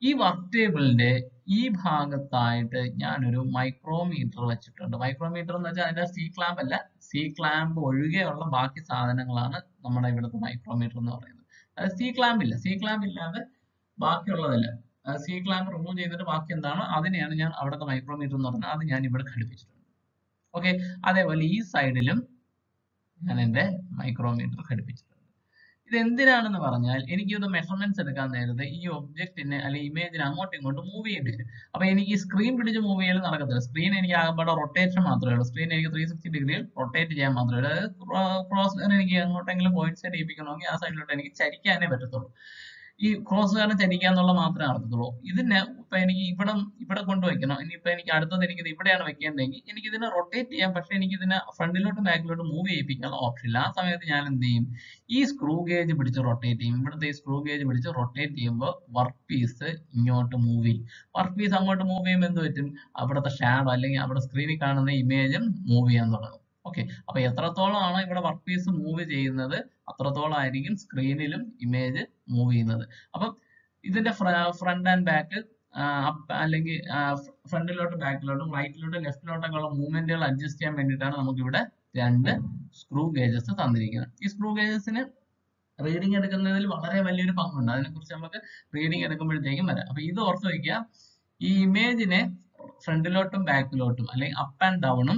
ഈ വർക്ക് ടേബിളിന്റെ ഈ ഭാഗത്തായിട്ട് ഞാനൊരു മൈക്രോമീറ്റർ വെച്ചിട്ടുണ്ട് മൈക്രോമീറ്റർ എന്ന് വെച്ചാൽ അതിന്റെ സി ക്ലാമ്പ് അല്ല സി ക്ലാമ്പ് ഒഴികെയുള്ള ബാക്കി സാധനങ്ങളാണ് നമ്മുടെ ഇവിടുത്തെ മൈക്രോമീറ്റർ എന്ന് പറയുന്നത് അതായത് സി ക്ലാമ്പ് ഇല്ല സി ക്ലാമ്പ് ഇല്ലാതെ ബാക്കിയുള്ളതല്ല സി ക്ലാമ്പ് റിമൂവ് ചെയ്തിട്ട് ബാക്കി എന്താണ് അതിനെയാണ് ഞാൻ അവിടുത്തെ മൈക്രോമീറ്റർ എന്ന് പറഞ്ഞത് അത് ഞാൻ ഇവിടെ ഘടിപ്പിച്ചിട്ടുണ്ട് ഓക്കെ അതേപോലെ ഈ സൈഡിലും ഞാൻ എൻ്റെ മൈക്രോമീറ്റർ ഘടിപ്പിച്ചിട്ടുണ്ട് ഇത് എന്തിനാണെന്ന് പറഞ്ഞാൽ എനിക്കൊന്ന് മെഷർമെന്റ്സ് എടുക്കാൻ നേരത്തെ ഈ ഒബ്ജക്റ്റിനെ അല്ലെങ്കിൽ ഇമേജിനെ അങ്ങോട്ടും ഇങ്ങോട്ടും മൂവ് ചെയ്യേണ്ടി വരും അപ്പൊ എനിക്ക് ഈ സ്ക്രീൻ പിടിച്ച് മൂവ് ചെയ്യൽ നടക്കത്തില്ല സ്ക്രീൻ എനിക്ക് ആകപ്പാടെ റൊട്ടേഷൻ മാത്രമേ ഉള്ളൂ സ്ക്രീൻ എനിക്ക് ത്രീ സിക്സ്റ്റി ഡിഗ്രിയിൽ റൊട്ടേറ്റ് ചെയ്യാൻ മാത്രമേ ഉള്ളൂ അതായത് ക്രോസ് എനിക്ക് എങ്ങോട്ടെങ്കിലും പോയിന്റ്സ് ചെയ്യിപ്പിക്കണമെങ്കിൽ ആ സൈഡിലോട്ട് എനിക്ക് ചരിക്കാനേ പറ്റത്തുള്ളൂ ഈ ക്രോസ് കാരണം ചരിക്കാന്നുള്ള മാത്രമേ നടക്കത്തുള്ളൂ ഇതിനെ ഇപ്പൊ എനിക്ക് ഇവിടെ ഇവിടെ കൊണ്ടുവയ്ക്കണം ഇനിയിപ്പോ എനിക്ക് അടുത്തത് എനിക്ക് ഇവിടെയാണ് വെക്കേണ്ടതെങ്കിൽ എനിക്ക് ഇതിനെ റൊട്ടേറ്റ് ചെയ്യാം പക്ഷെ എനിക്ക് ഇതിനെ ഫ്രണ്ടിലോട്ടും ബാക്കിലോട്ടും മൂവ് ചെയ്യിപ്പിക്കാനുള്ള ഓപ്ഷൻ ഇല്ല ആ സമയത്ത് ഞാൻ എന്ത് ചെയ്യും ഈ സ്ക്രൂ ഗേജ് പിടിച്ച് റൊട്ടേറ്റ് ചെയ്യും ഇവിടുത്തെ ഈ സ്ക്രൂ ഗേജ് പിടിച്ച് റൊട്ടേറ്റ് ചെയ്യുമ്പോൾ വർക്ക് പീസ് ഇങ്ങോട്ട് മൂവ് ചെയ്യും വർക്ക് പീസ് അങ്ങോട്ട് മൂവ് ചെയ്യുമ്പോൾ എന്ത് പറ്റും അവിടുത്തെ ഷാഡോ അല്ലെങ്കിൽ അവിടെ സ്ക്രീനിൽ കാണുന്ന ഇമേജും മൂവ് ചെയ്യാൻ തുടങ്ങും ഓക്കെ അപ്പൊ എത്രത്തോളമാണ് ഇവിടെ വർക്ക് പീസ് മൂവ് ചെയ്യുന്നത് അത്രത്തോളം ആയിരിക്കും സ്ക്രീനിലും ഇമേജ് മൂവ് ചെയ്യുന്നത് അപ്പം ഇതിന്റെ ഫ്രണ്ട് ആൻഡ് ബാക്ക് അല്ലെങ്കിൽ ഫ്രണ്ടിലോട്ട് ബാക്കിലോട്ടും റൈറ്റിലോട്ടും ലെഫ്റ്റിലോട്ടൊക്കെ ഉള്ള മൂവ്മെന്റുകൾ അഡ്ജസ്റ്റ് ചെയ്യാൻ വേണ്ടിയിട്ടാണ് നമുക്ക് ഇവിടെ രണ്ട് സ്ക്രൂ ഗേജസ് തന്നിരിക്കുന്നത് ഈ സ്ക്രൂ ഗേജസിന് റീഡിംഗ് എടുക്കുന്നതിൽ വളരെ വലിയൊരു പങ്കുണ്ട് അതിനെക്കുറിച്ച് നമുക്ക് റീഡിംഗ് എടുക്കുമ്പോഴത്തേക്കും വരാം അപ്പൊ ഇത് ഓർത്ത് വയ്ക്കുക ഈ ഇമേജിനെ ഫ്രണ്ടിലോട്ടും ബാക്കിലോട്ടും അല്ലെങ്കിൽ അപ്പ് ആൻഡ് ഡൗണും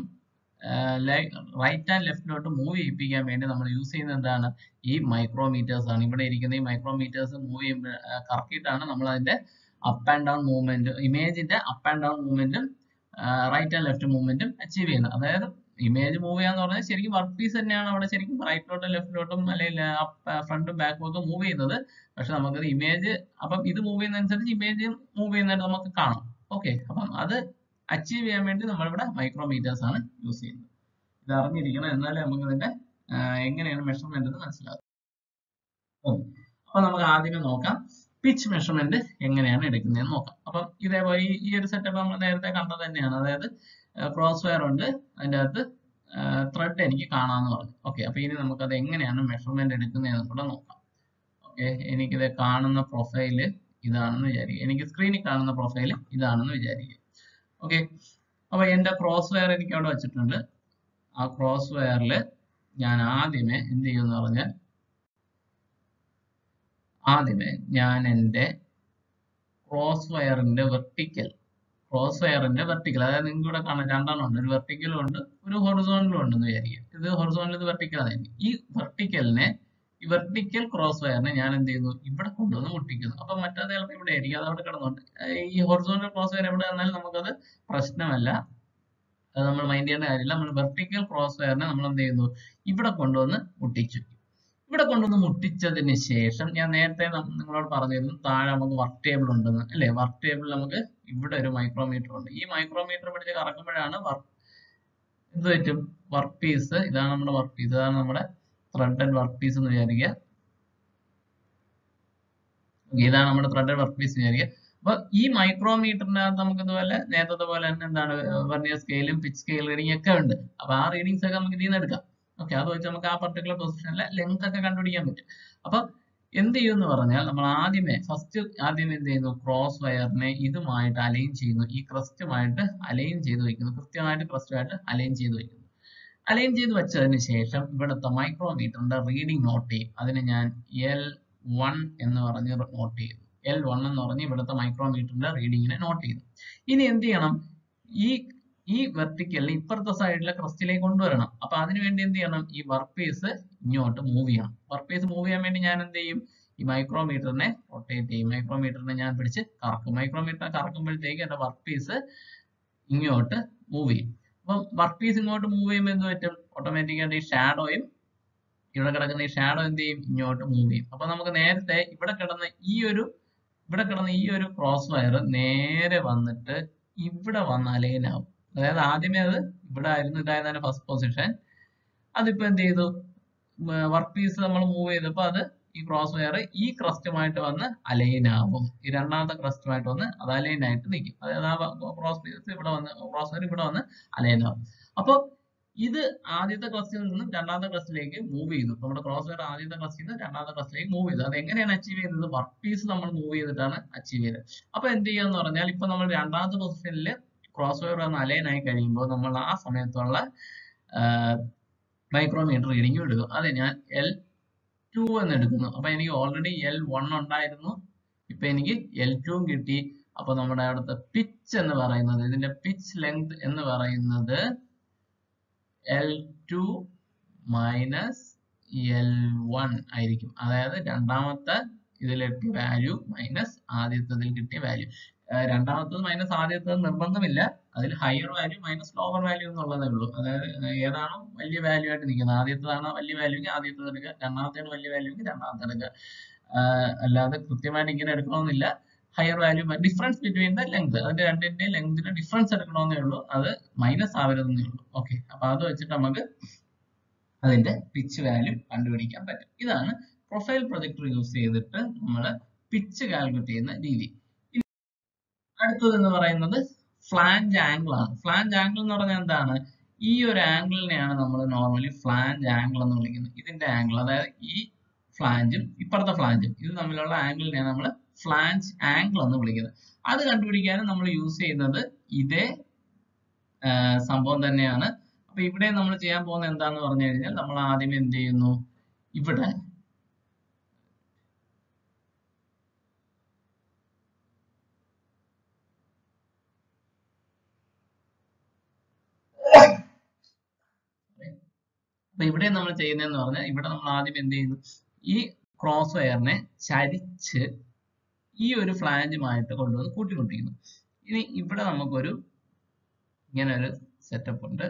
റൈറ്റ് ആൻഡ് ലെഫ്റ്റിലോട്ട് മൂവ് ചെയ്യിപ്പിക്കാൻ വേണ്ടി നമ്മൾ യൂസ് ചെയ്യുന്നത് എന്താണ് ഈ മൈക്രോമീറ്റേഴ്സ് ആണ് ഇവിടെ ഇരിക്കുന്ന ഈ മൈക്രോമീറ്റേഴ്സ് മൂവ് ചെയ്യുമ്പോൾ കറക്കിയിട്ടാണ് നമ്മൾ അതിന്റെ അപ്പ് ആൻഡ് ഡൗൺ മൂവ്മെന്റ് ഇമേജിന്റെ അപ്പ് ആൻഡ് ഡൗൺ മൂവ്മെന്റും റൈറ്റ് ആൻഡ് ലെഫ്റ്റ് മൂവ്മെന്റും അച്ചീവ് ചെയ്യുന്നത് അതായത് ഇമേജ് മൂവ് ചെയ്യാന്ന് പറഞ്ഞാൽ ശരിക്കും വർക്ക് പീസ് തന്നെയാണ് അവിടെ ശരിക്കും റൈറ്റിലോട്ടും ലെഫ്റ്റിലോട്ടും അല്ലെങ്കിൽ ഫ്രണ്ടും ബാക്കും ഒക്കെ മൂവ് ചെയ്യുന്നത് പക്ഷെ നമുക്കത് ഇമേജ് അപ്പം ഇത് മൂവ് ചെയ്യുന്നതനുസരിച്ച് ഇമേജ് മൂവ് ചെയ്യുന്നതായിട്ട് നമുക്ക് കാണാം ഓക്കെ അപ്പം അത് അച്ചീവ് ചെയ്യാൻ വേണ്ടി നമ്മളിവിടെ മൈക്രോമീറ്റേഴ്സ് ആണ് യൂസ് ചെയ്യുന്നത് ഇത് അറിഞ്ഞിരിക്കണം എന്നാലേ നമുക്ക് ഇതിന്റെ എങ്ങനെയാണ് മെഷർമെന്റ് എന്ന് മനസ്സിലാകും അപ്പൊ നമുക്ക് ആദ്യമേ നോക്കാം പിച്ച് മെഷർമെന്റ് എങ്ങനെയാണ് എടുക്കുന്നതെന്ന് നോക്കാം അപ്പം ഇതേപോലെ ഈ ഒരു സെറ്റപ്പ് നമ്മൾ നേരത്തെ കണ്ടത് തന്നെയാണ് അതായത് ക്രോസ് വയർ ഉണ്ട് അതിൻ്റെ അകത്ത് ത്രെഡ് എനിക്ക് കാണാമെന്ന് പറഞ്ഞു ഓക്കെ അപ്പൊ ഇനി നമുക്കത് എങ്ങനെയാണ് മെഷർമെന്റ് എടുക്കുന്നതെന്ന് കൂടെ നോക്കാം ഓക്കെ എനിക്കിത് കാണുന്ന പ്രൊഫൈല് ഇതാണെന്ന് വിചാരിക്കുക എനിക്ക് സ്ക്രീനിൽ കാണുന്ന പ്രൊഫൈല് ഇതാണെന്ന് വിചാരിക്കുക ഓക്കെ അപ്പൊ എന്റെ ക്രോസ് വയർ എനിക്ക് അവിടെ വെച്ചിട്ടുണ്ട് ആ ക്രോസ് വയറിൽ ഞാൻ ആദ്യമേ എന്ത് ചെയ്യുമെന്ന് പറഞ്ഞാൽ ആദ്യമേ ഞാൻ എൻ്റെ ക്രോസ് വയറിന്റെ വെർട്ടിക്കൽ ക്രോസ് വയറിന്റെ വെർട്ടിക്കൽ അതായത് നിങ്ങൾക്ക് ഇവിടെ കാണാൻ രണ്ടെണ്ണം ഉണ്ട് ഒരു വെർട്ടിക്കലും ഉണ്ട് ഒരു ഹൊറിസോണിലും ഉണ്ടെന്ന് വിചാരിക്കുക ഇത് ഹൊറിസോണിൽ ഇത് വെർട്ടിക്കൽ ആയിരിക്കും ഈ വെർട്ടിക്കലിനെ ഈ വെർട്ടിക്കൽ ക്രോസ് വയറിനെ ഞാൻ എന്ത് ചെയ്യുന്നു ഇവിടെ കൊണ്ടുവന്ന് മുട്ടിക്കുന്നു അപ്പൊ മറ്റേത് ചിലപ്പോൾ ഇവിടെ ആയിരിക്കും അത് അവിടെ കിടന്നുണ്ട് ഈ ഹൊറിസോണ്ടൽ ക്രോസ് വയർ എവിടെ വന്നാലും നമുക്കത് പ്രശ്നമല്ല അത് നമ്മൾ മൈൻഡ് ചെയ്യേണ്ട കാര്യമില്ല നമ്മൾ വെർട്ടിക്കൽ ക്രോസ് വയറിനെ നമ്മൾ എന്ത് ചെയ്യുന്നു ഇവിടെ കൊണ്ടുവന്ന് മുട്ടിച്ചു ഇവിടെ കൊണ്ടുവന്ന് മുട്ടിച്ചതിന് ശേഷം ഞാൻ നേരത്തെ നിങ്ങളോട് പറഞ്ഞിരുന്നു താഴെ നമുക്ക് വർക്ക് ടേബിൾ ഉണ്ടെന്ന് അല്ലേ വർക്ക് ടേബിൾ നമുക്ക് ഇവിടെ ഒരു മൈക്രോമീറ്റർ ഉണ്ട് ഈ മൈക്രോമീറ്റർ പിടിച്ച് കറക്കുമ്പോഴാണ് വർക്ക് എന്ത് പറ്റും വർക്ക് പീസ് ഇതാണ് നമ്മുടെ വർക്ക് പീസ് ഇതാണ് നമ്മുടെ ത്രെഡഡ് വർക്ക് പീസ് എന്ന് വിചാരിക്കുക ഇതാണ് നമ്മുടെ ത്രെഡഡ് വർക്ക് പീസ് വിചാരിക്കുക അപ്പൊ ഈ മൈക്രോമീറ്ററിനകത്ത് നമുക്ക് ഇതുപോലെ നേരത്തെ പോലെ തന്നെ എന്താണ് വെർണിയർ സ്കെയിലും പിച്ച് സ്കെയിൽ റീഡിംഗ് ഒക്കെ ഉണ്ട് അപ്പൊ ആ റീഡിങ്സ് ഒക്കെ നമുക്ക് ഇതിൽ നിന്ന് എടുക്കാം ഓക്കെ അത് വെച്ച് നമുക്ക് ആ പർട്ടിക്കുലർ പൊസിഷനിലെ ലെങ്ത് ഒക്കെ കണ്ടുപിടിക്കാൻ പറ്റും അപ്പൊ എന്ത് ചെയ്യും എന്ന് പറഞ്ഞാൽ നമ്മൾ ആദ്യമേ ഫസ്റ്റ് ആദ്യം എന്ത് ചെയ്യുന്നു ക്രോസ് വയറിനെ ഇതുമായിട്ട് അലൈൻ ചെയ്യുന്നു ഈ ക്രസ്റ്റുമായിട്ട് അലൈൻ ചെയ്ത് വെക്കുന്നു കൃത്യമായിട്ട് ക്രസ്റ്റുമായിട്ട് അലൈൻ ചെയ്ത് വെക്കുന്നു അലൈൻ ചെയ്ത് വെച്ചതിന് ശേഷം ഇവിടുത്തെ മൈക്രോമീറ്ററിന്റെ റീഡിംഗ് നോട്ട് ചെയ്യും അതിന് ഞാൻ എൽ വൺ എന്ന് പറഞ്ഞ് നോട്ട് ചെയ്യുന്നു എൽ വൺ എന്ന് പറഞ്ഞ് ഇവിടുത്തെ മൈക്രോമീറ്ററിന്റെ റീഡിങ്ങിനെ നോട്ട് ചെയ്തു ഇനി എന്ത് ചെയ്യണം ഈ ഈ വെർട്ടിക്കലിൽ ഇപ്പുറത്തെ സൈഡിലെ ക്രസ്റ്റിലേക്ക് കൊണ്ടുവരണം അപ്പൊ അതിനു വേണ്ടി എന്ത് ചെയ്യണം ഈ വർക്ക് പീസ് ഇങ്ങോട്ട് മൂവ് ചെയ്യണം വർക്ക് പീസ് മൂവ് ചെയ്യാൻ വേണ്ടി ഞാൻ എന്ത് ചെയ്യും ഈ മൈക്രോമീറ്ററിനെ റൊട്ടേറ്റ് ചെയ്യും മൈക്രോമീറ്ററിനെ ഞാൻ പിടിച്ച് കറക്കും മൈക്രോമീറ്റർ കറക്കുമ്പോഴത്തേക്ക് എന്റെ വർക്ക് പീസ് ഇങ്ങോട്ട് മൂവ് ചെയ്യും അപ്പം വർക്ക് പീസ് ഇങ്ങോട്ട് മൂവ് ചെയ്യുമ്പോൾ എന്ത് പറ്റും ഓട്ടോമാറ്റിക്കായിട്ട് ഈ ഷാഡോയും ഇവിടെ കിടക്കുന്ന ഈ ഷാഡോ എന്ത് ചെയ്യും ഇങ്ങോട്ട് മൂവ് ചെയ്യും അപ്പൊ നമുക്ക് നേരത്തെ ഇവിടെ കിടന്ന ഈ ഒരു ഇവിടെ കിടന്ന ഈ ഒരു ക്രോസ് വയർ നേരെ വന്നിട്ട് ഇവിടെ വന്ന് അലൈൻ ആവും അതായത് ആദ്യമേ അത് ഇവിടെ ആയിരുന്നു ഇതായിരുന്നു ഫസ്റ്റ് പൊസിഷൻ അതിപ്പോ എന്ത് ചെയ്തു വർക്ക് പീസ് നമ്മൾ മൂവ് ചെയ്തപ്പോൾ അത് ഈ ക്രോസ് വയർ ഈ ക്രസ്റ്റുമായിട്ട് വന്ന് അലൈൻ ആവും ഈ രണ്ടാമത്തെ ക്രസ്റ്റുമായിട്ട് വന്ന് അത് അലൈൻ ആയിട്ട് നിൽക്കും അതായത് ആ ക്രോസ് പീസ് ഇവിടെ വന്ന് ക്രോസ് വയർ ഇവിടെ വന്ന് അലൈൻ ആവും അപ്പോൾ ഇത് ആദ്യത്തെ ക്വസ്റ്റിൽ നിന്നും രണ്ടാമത്തെ ക്വസ്റ്റിലേക്ക് മൂവ് ചെയ്തു നമ്മുടെ ക്രോസ് വയർ ആദ്യത്തെ ക്വസ്റ്റിൽ നിന്ന് രണ്ടാമത്തെ ക്വസ്റ്റിലേക്ക് മൂവ് ചെയ്തു അത് എങ്ങനെയാണ് അച്ചീവ് ചെയ്യുന്നത് വർക്ക് പീസ് നമ്മൾ മൂവ് ചെയ്തിട്ടാണ് അച്ചീവ് ചെയ്തത് അപ്പൊ എന്ത് ചെയ്യാന്ന് പറഞ്ഞാൽ ഇപ്പൊ നമ്മൾ രണ്ടാമത്തെ പൊസിഷനിൽ ക്രോസ് വയർ ഒന്ന് അലൈൻ ആയി കഴിയുമ്പോൾ നമ്മൾ ആ സമയത്തുള്ള മൈക്രോമീറ്റർ റീഡിംഗ് എടുക്കും അതെ ഞാൻ എൽ ടു എന്ന് എടുക്കുന്നു അപ്പൊ എനിക്ക് ഓൾറെഡി എൽ വൺ ഉണ്ടായിരുന്നു ഇപ്പൊ എനിക്ക് എൽ ടുവും കിട്ടി അപ്പൊ നമ്മുടെ അവിടുത്തെ പിച്ച് എന്ന് പറയുന്നത് ഇതിന്റെ പിച്ച് ലെങ്ത് എന്ന് പറയുന്നത് L two minus L one ആയിരിക്കും അതായത് രണ്ടാമത്തെ ഇതിൽ കിട്ടിയ വാല്യൂ മൈനസ് ആദ്യത്തതിൽ കിട്ടിയ വാല്യൂ രണ്ടാമത്തത് മൈനസ് ആദ്യത്തത് നിർബന്ധമില്ല അതിൽ higher value minus lower value എന്നുള്ളതേ ഉള്ളൂ അതായത് ഏതാണോ വലിയ വാല്യൂ ആയിട്ട് നിൽക്കുന്നത് ആദ്യത്തതാണോ വലിയ വാല്യൂ എങ്കിൽ ആദ്യത്തത് എടുക്കുക രണ്ടാമത്തേണ് വലിയ വാല്യൂ എങ്കിൽ രണ്ടാമത്തെ എടുക്കുക അല്ലാതെ കൃത്യമായിട്ട് ഇങ്ങനെ എടുക്കണമെന്നില്ല higher value difference between the length അതിന്റെ രണ്ടിന്റെ ലെങ്തിന്റെ ഡിഫറൻസ് എടുക്കണമെന്നേ ഉള്ളൂ അത് മൈനസ് ആവരുതെന്നേ ഉള്ളൂ ഓക്കെ അപ്പൊ അത് വെച്ചിട്ട് നമുക്ക് അതിന്റെ പിച്ച് വാല്യൂ കണ്ടുപിടിക്കാൻ പറ്റും ഇതാണ് പ്രൊഫൈൽ പ്രൊജക്ടർ യൂസ് ചെയ്തിട്ട് നമ്മൾ പിച്ച് കാൽക്കുലേറ്റ് ചെയ്യുന്ന രീതി അടുത്തത് എന്ന് പറയുന്നത് ഫ്ലാഞ്ച് ആംഗിൾ ആണ് ഫ്ലാഞ്ച് ആംഗിൾ എന്ന് പറഞ്ഞാൽ എന്താണ് ഈ ഒരു ആംഗിളിനെയാണ് നമ്മൾ നോർമലി ഫ്ലാഞ്ച് ആംഗിൾ എന്ന് വിളിക്കുന്നത് ഇതിന്റെ ആംഗിൾ അതായത് ഈ ഫ്ലാഞ്ചും ഇപ്പുറത്തെ ഫ്ലാഞ്ചും ഇത് തമ്മിലുള്ള ആംഗിളിനെയാണ് നമ്മൾ ഫ്ലാഞ്ച് ആംഗിൾ എന്ന് വിളിക്കുന്നത് അത് കണ്ടുപിടിക്കാനും നമ്മൾ യൂസ് ചെയ്യുന്നത് ഇതേ സംഭവം തന്നെയാണ് അപ്പൊ ഇവിടെ നമ്മൾ ചെയ്യാൻ പോകുന്നത് എന്താന്ന് പറഞ്ഞു കഴിഞ്ഞാൽ നമ്മൾ ആദ്യം എന്ത് ചെയ്യുന്നു ഇവിടെ അപ്പൊ ഇവിടെ നമ്മൾ ചെയ്യുന്നതെന്ന് പറഞ്ഞാൽ ഇവിടെ നമ്മൾ ആദ്യം എന്ത് ചെയ്യുന്നു ഈ ക്രോസ് വയറിനെ ചരിച്ച് ഈ ഒരു ഫ്ലാഞ്ചുമായിട്ട് കൊണ്ടുവന്ന് കൂട്ടിക്കൊണ്ടിരിക്കുന്നു ഇനി ഇവിടെ നമുക്കൊരു ഇങ്ങനെ ഒരു സെറ്റപ്പ് ഉണ്ട്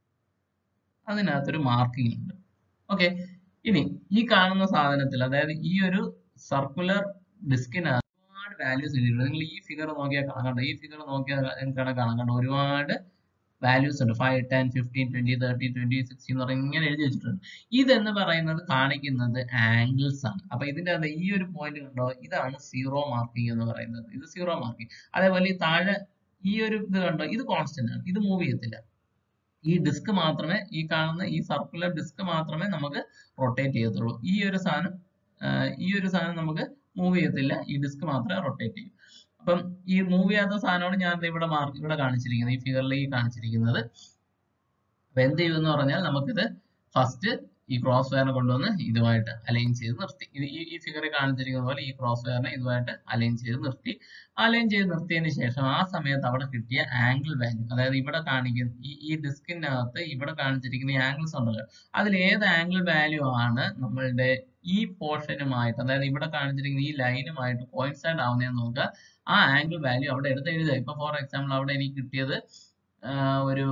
അതിനകത്തൊരു മാർക്കിംഗ് ഉണ്ട് ഓക്കെ ഇനി ഈ കാണുന്ന സാധനത്തിൽ അതായത് ഈ ഒരു സർക്കുലർ ഡിസ്കിനകത്ത് ഒരുപാട് വാല്യൂസ് എഴുതിയിട്ടുണ്ട് നിങ്ങൾ ഈ ഫിഗർ നോക്കിയാൽ കാണാം ഈ ഫിഗർ നോക്കിയാൽ നിങ്ങൾക്ക് കാണാം കണ്ടോ ഒരുപാട് വാല്യൂസ് ഉണ്ട് five ten fifteen twenty thirty twenty sixty എന്ന് പറഞ്ഞ് ഇങ്ങനെ എഴുതി വെച്ചിട്ടുണ്ട് ഇതെന്ന് പറയുന്നത് കാണിക്കുന്നത് ആംഗിൾസ് ആണ് അപ്പൊ ഇതിന്റെ അത് ഈ ഒരു പോയിന്റ് കണ്ടോ ഇതാണ് സീറോ മാർക്കിംഗ് എന്ന് പറയുന്നത് ഇത് സീറോ മാർക്കിംഗ് അതേപോലെ ഈ താഴെ ഈ ഒരു ഇത് കണ്ടോ ഇത് കോൺസ്റ്റന്റ് ആണ് ഇത് മൂവ് ചെയ്യത്തില്ല ഈ ഡിസ്ക് മാത്രമേ ഈ കാണുന്ന ഈ സർക്കുലർ ഡിസ്ക് മാത്രമേ നമുക്ക് റൊട്ടേറ്റ് ചെയ്യത്തുള്ളൂ ഈ ഒരു സാധനം ഈ ഒരു സാധനം നമുക്ക് മൂവ് ചെയ്യത്തില്ല ഈ ഡിസ്ക് മാത്രമേ റൊട്ടേറ്റ് ചെയ്യൂ അപ്പം ഈ മൂവ് ചെയ്യാത്ത സാധനമാണ് ഞാൻ ഇവിടെ മാർക്ക് ഇവിടെ കാണിച്ചിരിക്കുന്നത് ഈ ഫിഗറിൽ ഈ കാണിച്ചിരിക്കുന്നത് അപ്പൊ എന്ത് ചെയ്യുമെന്ന് പറഞ്ഞാൽ നമുക്കിത് ഫസ്റ്റ് ഈ ക്രോസ് വയറിനെ കൊണ്ടുവന്ന് ഇതുമായിട്ട് അലൈൻ ചെയ്ത് നിർത്തി ഇത് ഈ ഈ ഫിഗറിൽ കാണിച്ചിരിക്കുന്ന പോലെ ഈ ക്രോസ് വയറിനെ ഇതുമായിട്ട് അലൈൻ ചെയ്ത് നിർത്തി അലൈൻ ചെയ്ത് നിർത്തിയതിന് ശേഷം ആ സമയത്ത് അവിടെ കിട്ടിയ ആംഗിൾ വാല്യൂ അതായത് ഇവിടെ കാണിക്കുന്ന ഈ ഈ ഡിസ്കിന്റെ അകത്ത് ഇവിടെ കാണിച്ചിരിക്കുന്ന ഈ ആംഗിൾസ് ഉണ്ടല്ലോ അതിൽ ഏത് ആംഗിൾ വാല്യൂ ആണ് നമ്മളുടെ ഈ പോർഷനുമായിട്ട് അതായത് ഇവിടെ കാണിച്ചിരിക്കുന്ന ഈ ലൈനുമായിട്ട് കോയിൻസൈഡ് ആവുന്നതെന്ന് നോക്കുക ആ ആംഗിൾ വാല്യൂ അവിടെ എടുത്ത് എഴുതുക ഇപ്പൊ ഫോർ എക്സാമ്പിൾ അവിടെ എനിക്ക് കിട്ടിയത് ഒരു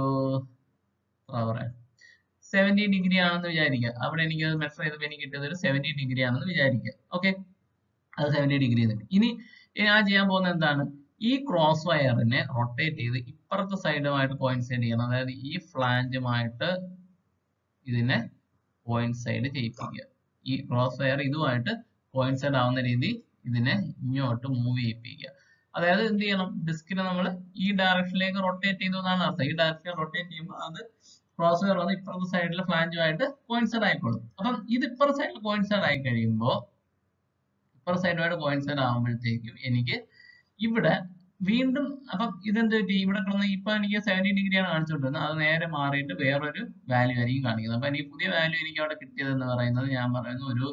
പറയാ സെവന്റി ഡിഗ്രി ആണെന്ന് വിചാരിക്കുക അവിടെ എനിക്ക് അത് മെഷർ ചെയ്തപ്പോൾ എനിക്ക് കിട്ടിയത് ഒരു സെവന്റി ഡിഗ്രി ആണെന്ന് വിചാരിക്കുക ഓക്കെ അത് സെവന്റി ഡിഗ്രി ഇനി ഞാൻ ചെയ്യാൻ പോകുന്നത് എന്താണ് ഈ ക്രോസ് വയറിനെ റൊട്ടേറ്റ് ചെയ്ത് ഇപ്പുറത്തെ സൈഡുമായിട്ട് കോയിൻസൈഡ് ചെയ്യണം അതായത് ഈ ഫ്ലാഞ്ചുമായിട്ട് ഇതിനെ കോയിൻസൈഡ് ചെയ്യിപ്പിക്കുക ഈ ക്രോസ് വയർ ഇതുമായിട്ട് കോയിൻസൈഡ് ആവുന്ന രീതി ഇതിനെ ഇങ്ങോട്ട് മൂവ് ചെയ്യിപ്പിക്കുക അതായത് എന്ത് ചെയ്യണം ഡിസ്കിനെ നമ്മൾ ഈ ഡയറക്ഷനിലേക്ക് റൊട്ടേറ്റ് ചെയ്തു എന്നാണ് അർത്ഥം ഈ ഡയറക്ഷനിൽ റൊട്ടേറ്റ് ചെയ്യുമ്പോൾ അത് ക്രോസ് വയർ വന്ന് ഇപ്പുറത്തെ സൈഡിലെ ഫ്ലാഞ്ചുമായിട്ട് കോയിൻസൈഡ് ആയിക്കോളും അപ്പം ഇത് ഇപ്പുറത്തെ സൈഡിൽ കോയിൻസൈഡ് ആയി കഴിയുമ്പോൾ ഇപ്പുറത്തെ സൈഡുമായിട്ട് കോയിൻസൈഡ് ആകുമ്പോഴത്തേക്കും എനിക്ക് ഇവിടെ വീണ്ടും അപ്പം ഇതെന്ത് പറ്റി ഇവിടെ കിടന്ന് ഇപ്പൊ എനിക്ക് സെവന്റി ഡിഗ്രി ആണ് കാണിച്ചുകൊണ്ടിരുന്നത് അത് നേരെ മാറിയിട്ട് വേറൊരു വാല്യൂ ആയിരിക്കും കാണിക്കുന്നത് അപ്പൊ എനിക്ക് പുതിയ വാല്യൂ എനിക്ക് അവിടെ കിട്ടിയത് എന്ന് പറയുന്നത് ഞാൻ പറയുന്ന ഒരു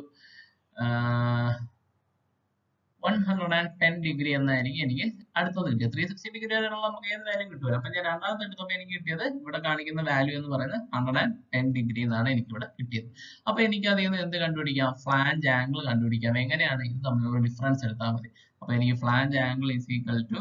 one hundred and ten degree എന്നായിരിക്കും എനിക്ക് അടുത്തത് കിട്ടിയത് ത്രീ സിക്സ്റ്റി ഡിഗ്രി വരെയുള്ള നമുക്ക് ഏത് വാല്യൂ കിട്ടുമല്ലോ അപ്പൊ ഞാൻ രണ്ടാമത്തെ എടുത്തപ്പോൾ എനിക്ക് കിട്ടിയത് ഇവിടെ കാണിക്കുന്ന വാല്യൂ എന്ന് പറയുന്നത് ഹൺഡ്രഡ് ആൻഡ് ടെൻ ഡിഗ്രി എന്നാണ് എനിക്ക് ഇവിടെ കിട്ടിയത് അപ്പൊ എനിക്ക് അതിൽ നിന്ന് എന്ത് കണ്ടുപിടിക്കാം ഫ്ലാഞ്ച് ആംഗിൾ കണ്ടുപിടിക്കാം എങ്ങനെയാണ് ഇത് തമ്മിലുള്ള ഡിഫറൻസ് എടുത്താൽ മതി അപ്പൊ എനിക്ക് flange angle is equal to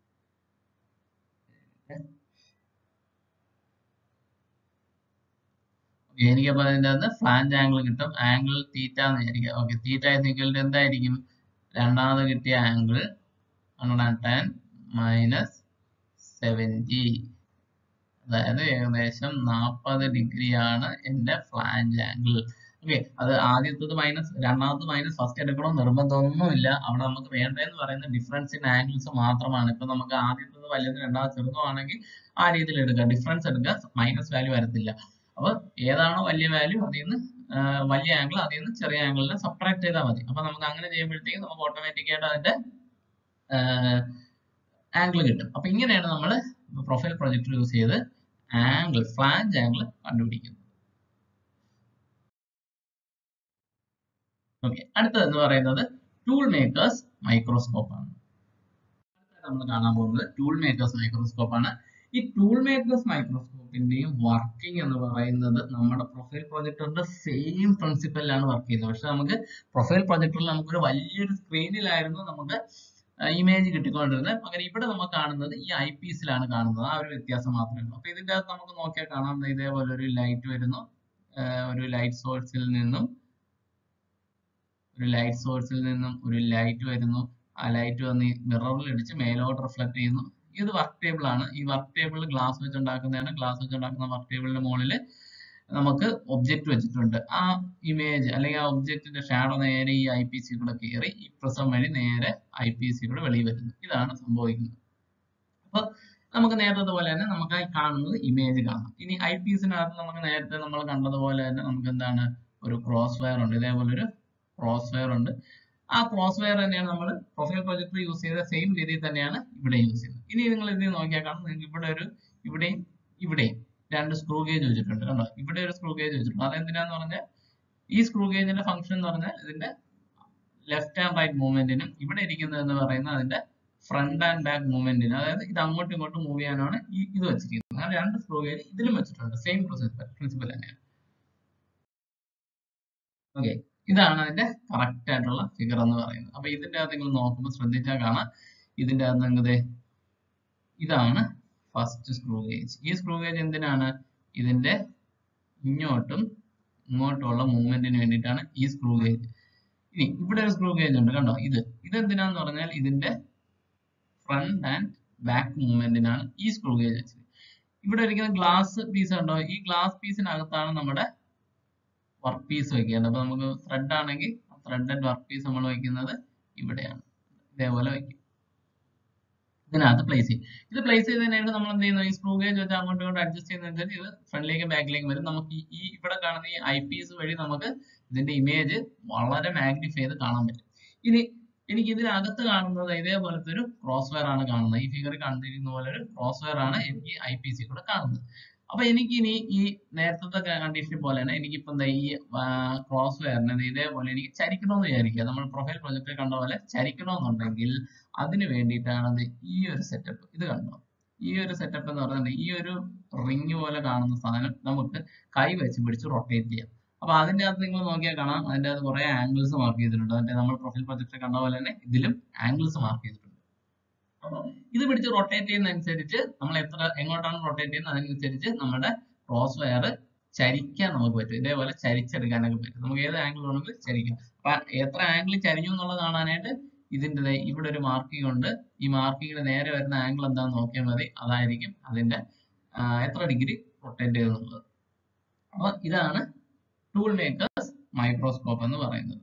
എനിക്കപ്പോ അതിന്റെ അകത്ത് ഫ്ലാഞ്ച് ആംഗിൾ കിട്ടും ആംഗിൾ തീറ്റ എന്ന് വിചാരിക്കുക okay theta is equal to എന്തായിരിക്കും രണ്ടാമത് കിട്ടിയ angle hundred and ten minus seventy അതായത് ഏകദേശം നാൽപ്പത് ഡിഗ്രിയാണ് എൻ്റെ ഫ്ലാഞ്ച് ആംഗിൾ ഓക്കെ അത് ആദ്യത്തത് മൈനസ് രണ്ടാമത് മൈനസ് ഫസ്റ്റ് എടുക്കണം നിർബന്ധമൊന്നുമില്ല അവിടെ നമുക്ക് വേണ്ടതെന്ന് പറയുന്ന ഡിഫറൻസ് ഇൻ ആംഗിൾസ് മാത്രമാണ് ഇപ്പൊ നമുക്ക് ആദ്യത്തത് വലുത് രണ്ടാമത് ചെറുതുമാണെങ്കിൽ ആ രീതിയിൽ എടുക്കുക ഡിഫറൻസ് എടുക്കുക മൈനസ് വാല്യൂ വരത്തില്ല അപ്പൊ ഏതാണോ വലിയ വാല്യൂ അതിൽ നിന്ന് വലിയ ആംഗിൾ അതിൽ നിന്ന് ചെറിയ ആംഗിളിനെ സബ്ട്രാക്ട് ചെയ്താൽ മതി അപ്പൊ നമുക്ക് അങ്ങനെ ചെയ്യുമ്പോഴത്തേക്ക് നമുക്ക് ഓട്ടോമാറ്റിക് ആയിട്ട് അതിന്റെ ആംഗിൾ കിട്ടും അപ്പൊ ഇങ്ങനെയാണ് നമ്മൾ പ്രൊഫൈൽ പ്രൊജക്ടർ യൂസ് ചെയ്ത് ആംഗിൾ ഫ്ലാഞ്ച് ആംഗിൾ കണ്ടുപിടിക്കുന്നത് ഓക്കെ അടുത്തത് എന്ന് പറയുന്നത് ടൂൾ മേക്കേഴ്സ് മൈക്രോസ്കോപ്പ് ആണ് നമ്മൾ കാണാൻ പോകുന്നത് ടൂൾ മേക്കേഴ്സ് മൈക്രോസ്കോപ്പ് ആണ് ഈ ടൂൾ മേക്കേഴ്സ് മൈക്രോസ്കോപ്പിന്റെയും വർക്കിംഗ് എന്ന് പറയുന്നത് നമ്മുടെ പ്രൊഫൈൽ പ്രൊജക്ടറിന്റെ സെയിം പ്രിൻസിപ്പലിലാണ് വർക്ക് ചെയ്യുന്നത് പക്ഷെ നമുക്ക് പ്രൊഫൈൽ പ്രൊജക്ടറിൽ നമുക്കൊരു വലിയൊരു സ്ക്രീനിലായിരുന്നു നമുക്ക് ഇമേജ് കിട്ടിക്കൊണ്ടിരുന്നത് പകരം ഇവിടെ നമ്മൾ കാണുന്നത് ഈ ഐ പീസിലാണ് കാണുന്നത് ആ ഒരു വ്യത്യാസം മാത്രമേ ഉള്ളൂ അപ്പൊ ഇതിന്റെ അകത്ത് നമുക്ക് നോക്കിയാൽ കാണാം ദേ ഇതേപോലെ ഒരു ലൈറ്റ് വരുന്നു ആഹ് ഒരു ലൈറ്റ് സോഴ്സിൽ നിന്നും ഒരു ലൈറ്റ് സോഴ്സിൽ നിന്നും ഒരു ലൈറ്റ് വരുന്നു ആ ലൈറ്റ് വന്ന് മിററിൽ ഇടിച്ച് മേലോട്ട് റിഫ്ലക്ട് ചെയ്യുന്നു ഇത് വർക്ക് ടേബിൾ ആണ് ഈ വർക്ക് ടേബിളിൽ ഗ്ലാസ് വെച്ച് ഉണ്ടാക്കുന്നതാണ് ഗ്ലാസ് വെച്ച് ഉണ്ടാക്കുന്ന വർക്ക് ടേബിളിന്റെ മുകളിൽ നമുക്ക് ഒബ്ജക്റ്റ് വെച്ചിട്ടുണ്ട് ആ ഇമേജ് അല്ലെങ്കിൽ ആ ഒബ്ജക്റ്റിന്റെ ഷാഡോ നേരെ ഈ ഐ പി സി കൂടെ കയറി ഈ പ്രിസം വഴി നേരെ ഐ പി സി കൂടെ വെളിയിൽ വരുന്നു ഇതാണ് സംഭവിക്കുന്നത് അപ്പൊ നമുക്ക് നേരത്തെ പോലെ തന്നെ നമുക്ക് ഈ കാണുന്നത് ഇമേജ് കാണാം ഇനി ഐ പി സിനകത്ത് നമുക്ക് നേരത്തെ നമ്മൾ കണ്ടതുപോലെ തന്നെ നമുക്ക് എന്താണ് ഒരു ക്രോസ് വയർ ഉണ്ട് ഇതേപോലെ ഒരു ക്രോസ് വയർ ഉണ്ട് ആ ക്രോസ് വയർ തന്നെയാണ് നമ്മൾ പ്രൊഫൈൽ പ്രൊജക്ടർ യൂസ് ചെയ്ത സെയിം രീതിയിൽ തന്നെയാണ് ഇവിടെ യൂസ് ചെയ്യുന്നത് ഇനി നിങ്ങൾ ഇത് നോക്കിയാൽ കാണാം നിങ്ങൾക്ക് ഇവിടെ ഒരു ഇവിടെയും ഇവിടെയും രണ്ട് സ്ക്രൂ ഗേജ് വെച്ചിട്ടുണ്ട് കണ്ടോ ഇവിടെ ഒരു സ്ക്രൂ ഗേജ് വെച്ചിട്ടുണ്ട് അതെന്തിനാന്ന് പറഞ്ഞാൽ ഈ സ്ക്രൂ ഗേജിന്റെ ഫംഗ്ഷൻ എന്ന് പറഞ്ഞാൽ ഇതിന്റെ ലെഫ്റ്റ് ആൻഡ് റൈറ്റ് മൂവ്മെന്റിനും ഇവിടെ ഇരിക്കുന്നത് എന്ന് പറയുന്നത് അതിന്റെ ഫ്രണ്ട് ആൻഡ് ബാക്ക് മൂവ്മെന്റിനും അതായത് ഇത് അങ്ങോട്ടും ഇങ്ങോട്ടും മൂവ് ചെയ്യാനാണ് ഈ ഇത് വെച്ചിരിക്കുന്നത് അങ്ങനെ രണ്ട് സ്ക്രൂ ഗേജ് ഇതിലും വെച്ചിട്ടുണ്ട് സെയിം പ്രിൻസിപ്പൽ പ്രിൻസിപ്പൽ തന്നെയാണ് ഓക്കെ ഇതാണ് അതിന്റെ കറക്റ്റ് ആയിട്ടുള്ള ഫിഗർ എന്ന് പറയുന്നത് അപ്പൊ ഇതിന്റെ അകത്ത് നിങ്ങൾ നോക്കുമ്പോൾ ശ്രദ്ധിച്ചാൽ കാണാം ഇതിന്റെ അകത്ത് നിങ്ങൾക്ക് ഇതാണ് ഫസ്റ്റ് സ്ക്രൂ ഗേജ് ഈ സ്ക്രൂ ഗേജ് എന്തിനാണ് ഇതിന്റെ ഇങ്ങോട്ടും ഇങ്ങോട്ടുമുള്ള മൂവ്മെന്റിന് വേണ്ടിയിട്ടാണ് ഈ സ്ക്രൂ ഗേജ് ഇനി ഇവിടെ ഒരു സ്ക്രൂ ഗേജ് ഉണ്ട് കണ്ടോ ഇത് ഇതെന്തിനാന്ന് പറഞ്ഞാൽ ഇതിന്റെ ഫ്രണ്ട് ആൻഡ് ബാക്ക് മൂവ്മെന്റിനാണ് ഈ സ്ക്രൂ ഗേജ് വെച്ചത് ഇവിടെ ഇരിക്കുന്ന ഗ്ലാസ് പീസ് കണ്ടോ ഈ ഗ്ലാസ് പീസിനകത്താണ് നമ്മുടെ വർക്ക് പീസ് വെക്കേണ്ടത് അപ്പൊ നമുക്ക് ത്രെഡ് ആണെങ്കിൽ ത്രെഡ് ആൻഡ് വർക്ക് പീസ് നമ്മൾ വെക്കുന്നത് ഇവിടെയാണ് ഇതേപോലെ വെക്കും ഇതിനകത്ത് പ്ലേസ് ചെയ്യും ഇത് പ്ലേസ് ചെയ്തതിനായിട്ട് നമ്മൾ എന്ത് ചെയ്യുന്നു ഈ സ്ക്രൂ ഗേജ് വെച്ച് അങ്ങോട്ടും ഇങ്ങോട്ടും അഡ്ജസ്റ്റ് ചെയ്യുന്നതനുസരിച്ച് ഇത് ഫ്രണ്ടിലേക്കും ബാക്കിലേക്കും വരും നമുക്ക് ഈ- ഈ ഇവിടെ കാണുന്ന ഈ ഐ പീസ് വഴി നമുക്ക് ഇതിന്റെ ഇമേജ് വളരെ മാഗ്നിഫൈ ചെയ്ത് കാണാൻ പറ്റും ഇനി എനിക്ക് ഇതിനകത്ത് കാണുന്നത് ഇതേപോലത്തെ ഒരു ക്രോസ് വയർ ആണ് കാണുന്നത് ഈ ഫിഗർ കണ്ടിരിക്കുന്ന പോലെ ഒരു ക്രോസ് വയർ ആണ് എനിക്ക് ഐ പി സി കൂടെ കാണുന്നത് അപ്പൊ എനിക്ക് ഇനി ഈ നേരത്തെ കണ്ടീഷൻ പോലെ തന്നെ എനിക്കിപ്പോ എന്താ ഈ ക്രോസ് വയറിനെ ഇതേപോലെ എനിക്ക് ചരിക്കണമെന്ന് വിചാരിക്കുക നമ്മൾ പ്രൊഫൈൽ പ്രൊജക്റ്റിൽ കണ്ട പോലെ ചരിക്കണമെന്നുണ്ടെങ്കിൽ അതിന് വേണ്ടിയിട്ടാണ് ഇത് ഈ ഒരു സെറ്റപ്പ് ഇത് കണ്ടോ ഈ ഒരു സെറ്റപ്പ് എന്ന് പറയുന്നത് ഈ ഒരു റിങ് പോലെ കാണുന്ന സാധനം നമുക്ക് കൈ വെച്ച് പിടിച്ച് റൊട്ടേറ്റ് ചെയ്യാം അപ്പൊ അതിന്റെ അകത്ത് നിങ്ങൾ നോക്കിയാൽ കാണാം അതിന്റെ അകത്ത് കുറെ ആംഗിൾസ് മാർക്ക് ചെയ്തിട്ടുണ്ട് അതിന്റെ നമ്മൾ പ്രൊഫൈൽ പ്രൊജക്ടർ കണ്ട പോലെ തന്നെ ഇതിലും ആംഗിൾസ് മാർക്ക് ചെയ്തിട്ടുണ്ട് അപ്പൊ ഇത് പിടിച്ച് റൊട്ടേറ്റ് ചെയ്യുന്നതനുസരിച്ച് നമ്മൾ എത്ര എങ്ങോട്ടാണ് റൊട്ടേറ്റ് ചെയ്യുന്നത് അതിനനുസരിച്ച് നമ്മുടെ ക്രോസ് വയർ ചരിക്കാൻ നമുക്ക് പറ്റും ഇതേപോലെ ചരിച്ചെടുക്കാനൊക്കെ പറ്റും നമുക്ക് ഏത് ആംഗിൾ വേണമെങ്കിലും ചരിക്കാം അപ്പൊ എത്ര ആംഗിൾ ചരിഞ്ഞു എന്നുള്ളത് കാണാനായിട്ട് ഇതിന്റെ ദേ ഇവിടെ ഒരു മാർക്കിംഗ് ഉണ്ട് ഈ മാർക്കിങ്ങിന് നേരെ വരുന്ന ആംഗിൾ എന്താണെന്ന് നോക്കിയാൽ മതി അതായിരിക്കും അതിന്റെ ആ, എത്ര ഡിഗ്രി റൊട്ടേറ്റ് ചെയ്തെന്നുള്ളത് അപ്പൊ ഇതാണ് ടൂൾ മേക്കേഴ്സ് മൈക്രോസ്കോപ്പ് എന്ന് പറയുന്നത്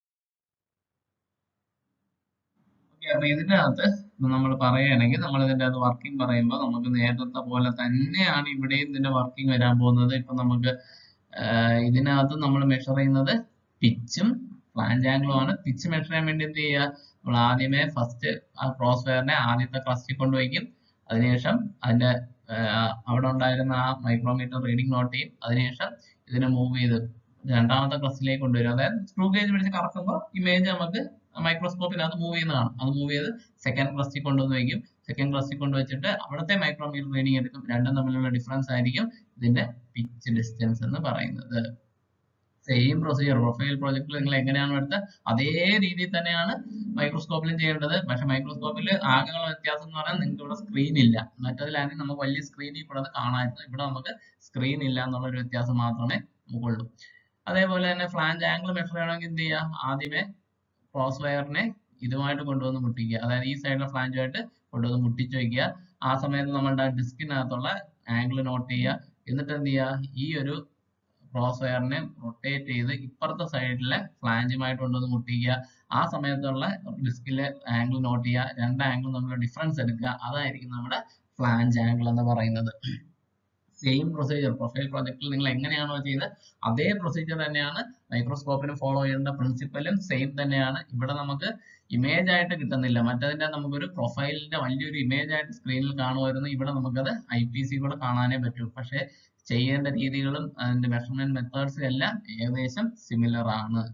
ഓക്കെ അപ്പൊ ഇതിന്റെ അകത്ത് നമ്മൾ പറയുകയാണെങ്കിൽ നമ്മൾ ഇതിന്റെ അകത്ത് വർക്കിംഗ് പറയുമ്പോൾ നമുക്ക് നേരത്തെ പോലെ തന്നെയാണ് ഇവിടെയും ഇതിന്റെ വർക്കിംഗ് വരാൻ പോകുന്നത് ഇപ്പൊ നമുക്ക് ആഹ് ഇതിനകത്ത് നമ്മൾ മെഷർ ചെയ്യുന്നത് പിച്ചും ഫ്ലാഞ്ച് ആംഗിളും ആണ് പിച്ച് മെഷർ ചെയ്യാൻ വേണ്ടി എന്ത് ചെയ്യുക നമ്മൾ ആദ്യമേ ഫസ്റ്റ് ആ ക്രോസ് വയറിനെ ആദ്യത്തെ ക്രസ്റ്റിൽ കൊണ്ടുവയ്ക്കും അതിനുശേഷം അതിന്റെ ആഹ് അവിടെ ഉണ്ടായിരുന്ന ആ മൈക്രോമീറ്റർ റീഡിംഗ് നോട്ട് ചെയ്യും അതിനുശേഷം ഇതിനെ മൂവ് ചെയ്ത് രണ്ടാമത്തെ ക്രസ്റ്റിലേക്ക് കൊണ്ടുവരും അതായത് സ്ക്രൂ ഗേജ് പിടിച്ച് കറക്കുമ്പോൾ ഇമേജ് നമുക്ക് മൈക്രോസ്കോപ്പിനകത്ത് മൂവ് ചെയ്യുന്ന കാണാം അത് മൂവ് ചെയ്ത് സെക്കൻഡ് ക്രസ്റ്റിൽ കൊണ്ടുവന്ന് വയ്ക്കും സെക്കൻഡ് ക്രസ്റ്റിൽ കൊണ്ടുവച്ചിട്ട് അവിടുത്തെ മൈക്രോമീറ്റർ റീഡിംഗ് എടുക്കും രണ്ടും തമ്മിലുള്ള ഡിഫറൻസ് ആയിരിക്കും ഇതിന്റെ പിച്ച് ഡിസ്റ്റൻസ് എന്ന് പറയുന്നത് സെയിം പ്രൊസീജിയർ പ്രൊഫൈൽ പ്രോജക്റ്റിൽ നിങ്ങൾ എങ്ങനെയാണ് എടുത്തത് അതേ രീതിയിൽ തന്നെയാണ് മൈക്രോസ്കോപ്പിലും ചെയ്യേണ്ടത് പക്ഷെ മൈക്രോസ്കോപ്പിൽ ആകെയുള്ള വ്യത്യാസം എന്ന് പറഞ്ഞാൽ നിങ്ങൾക്ക് ഇവിടെ സ്ക്രീൻ ഇല്ല മറ്റതിലാണെങ്കിൽ നമുക്ക് വലിയ സ്ക്രീനിൽ കൂടെ അത് കാണാമായിരുന്നു ഇവിടെ നമുക്ക് സ്ക്രീൻ ഇല്ല എന്നുള്ള ഒരു വ്യത്യാസം മാത്രമേ നമുക്കുള്ളൂ അതേപോലെ തന്നെ ഫ്ലാഞ്ച് ആംഗിൾ മെഷർ ചെയ്യണമെങ്കിൽ എന്ത് ചെയ്യുക ആദ്യമേ ക്രോസ് വയറിനെ ഇതുമായിട്ട് കൊണ്ടുവന്ന് മുട്ടിക്കുക അതായത് ഈ സൈഡിലെ ഫ്ലാഞ്ചുമായിട്ട് കൊണ്ടുവന്ന് മുട്ടിച്ച് വെക്കുക ആ സമയത്ത് നമ്മളുടെ ഡിസ്കിനകത്തുള്ള ആംഗിൾ നോട്ട് ചെയ്യുക എന്നിട്ട് എന്ത് ചെയ്യുക ഈ ഒരു ക്രോസ് വയറിനെ റൊട്ടേറ്റ് ചെയ്ത് ഇപ്പുറത്തെ സൈഡിലെ ഫ്ലാഞ്ചുമായിട്ട് കൊണ്ടുവന്ന് മുട്ടിക്കുക ആ സമയത്തുള്ള ഡിസ്കിലെ ആംഗിൾ നോട്ട് ചെയ്യുക രണ്ട് ആംഗിൾ തമ്മിലുള്ള ഡിഫറൻസ് എടുക്കുക അതായിരിക്കും നമ്മുടെ ഫ്ലാഞ്ച് ആംഗിൾ എന്ന് പറയുന്നത് സെയിം പ്രൊസീജിയർ പ്രൊഫൈൽ പ്രൊജക്റ്റിൽ നിങ്ങൾ എങ്ങനെയാണോ ചെയ്തത് അതേ പ്രൊസീജിയർ തന്നെയാണ് മൈക്രോസ്കോപ്പിന് ഫോളോ ചെയ്യേണ്ട പ്രിൻസിപ്പലും സെയിം തന്നെയാണ് ഇവിടെ നമുക്ക് ഇമേജ് ആയിട്ട് കിട്ടുന്നില്ല മറ്റതിന്റെ നമുക്കൊരു പ്രൊഫൈലിന്റെ വലിയൊരു ഇമേജ് ആയിട്ട് സ്ക്രീനിൽ കാണുമായിരുന്നു ഇവിടെ നമുക്കത് ഐ പി സി കൂടെ കാണാനേ പറ്റൂ പക്ഷേ ചെയ്യേണ്ട രീതികളും അതിന്റെ മെഷർമെന്റ് മെത്തേഡ്സും എല്ലാം ഏകദേശം സിമിലർ ആണ്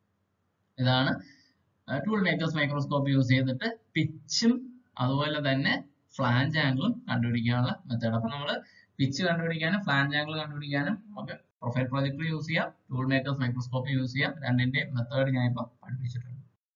ഇതാണ് ടൂൾ മേക്കേഴ്സ് മൈക്രോസ്കോപ്പ് യൂസ് ചെയ്തിട്ട് പിച്ചും അതുപോലെ തന്നെ ഫ്ലാഞ്ച് ആംഗിളും കണ്ടുപിടിക്കാനുള്ള മെത്തേഡ് അപ്പൊ നമ്മൾ പിച്ച് കണ്ടുപിടിക്കാനും ഫ്ലാഞ്ച് ആംഗിൾ കണ്ടുപിടിക്കാനും നമുക്ക് പ്രൊഫൈൽ പ്രൊജക്ടർ യൂസ് ചെയ്യാം ടൂൾ മേക്കേഴ്സ് മൈക്രോസ്കോപ്പ് യൂസ് ചെയ്യാം രണ്ടിന്റെയും മെത്തേഡ് ഞാൻ ഇപ്പൊ പഠിപ്പിച്ചിട്ടുണ്ട്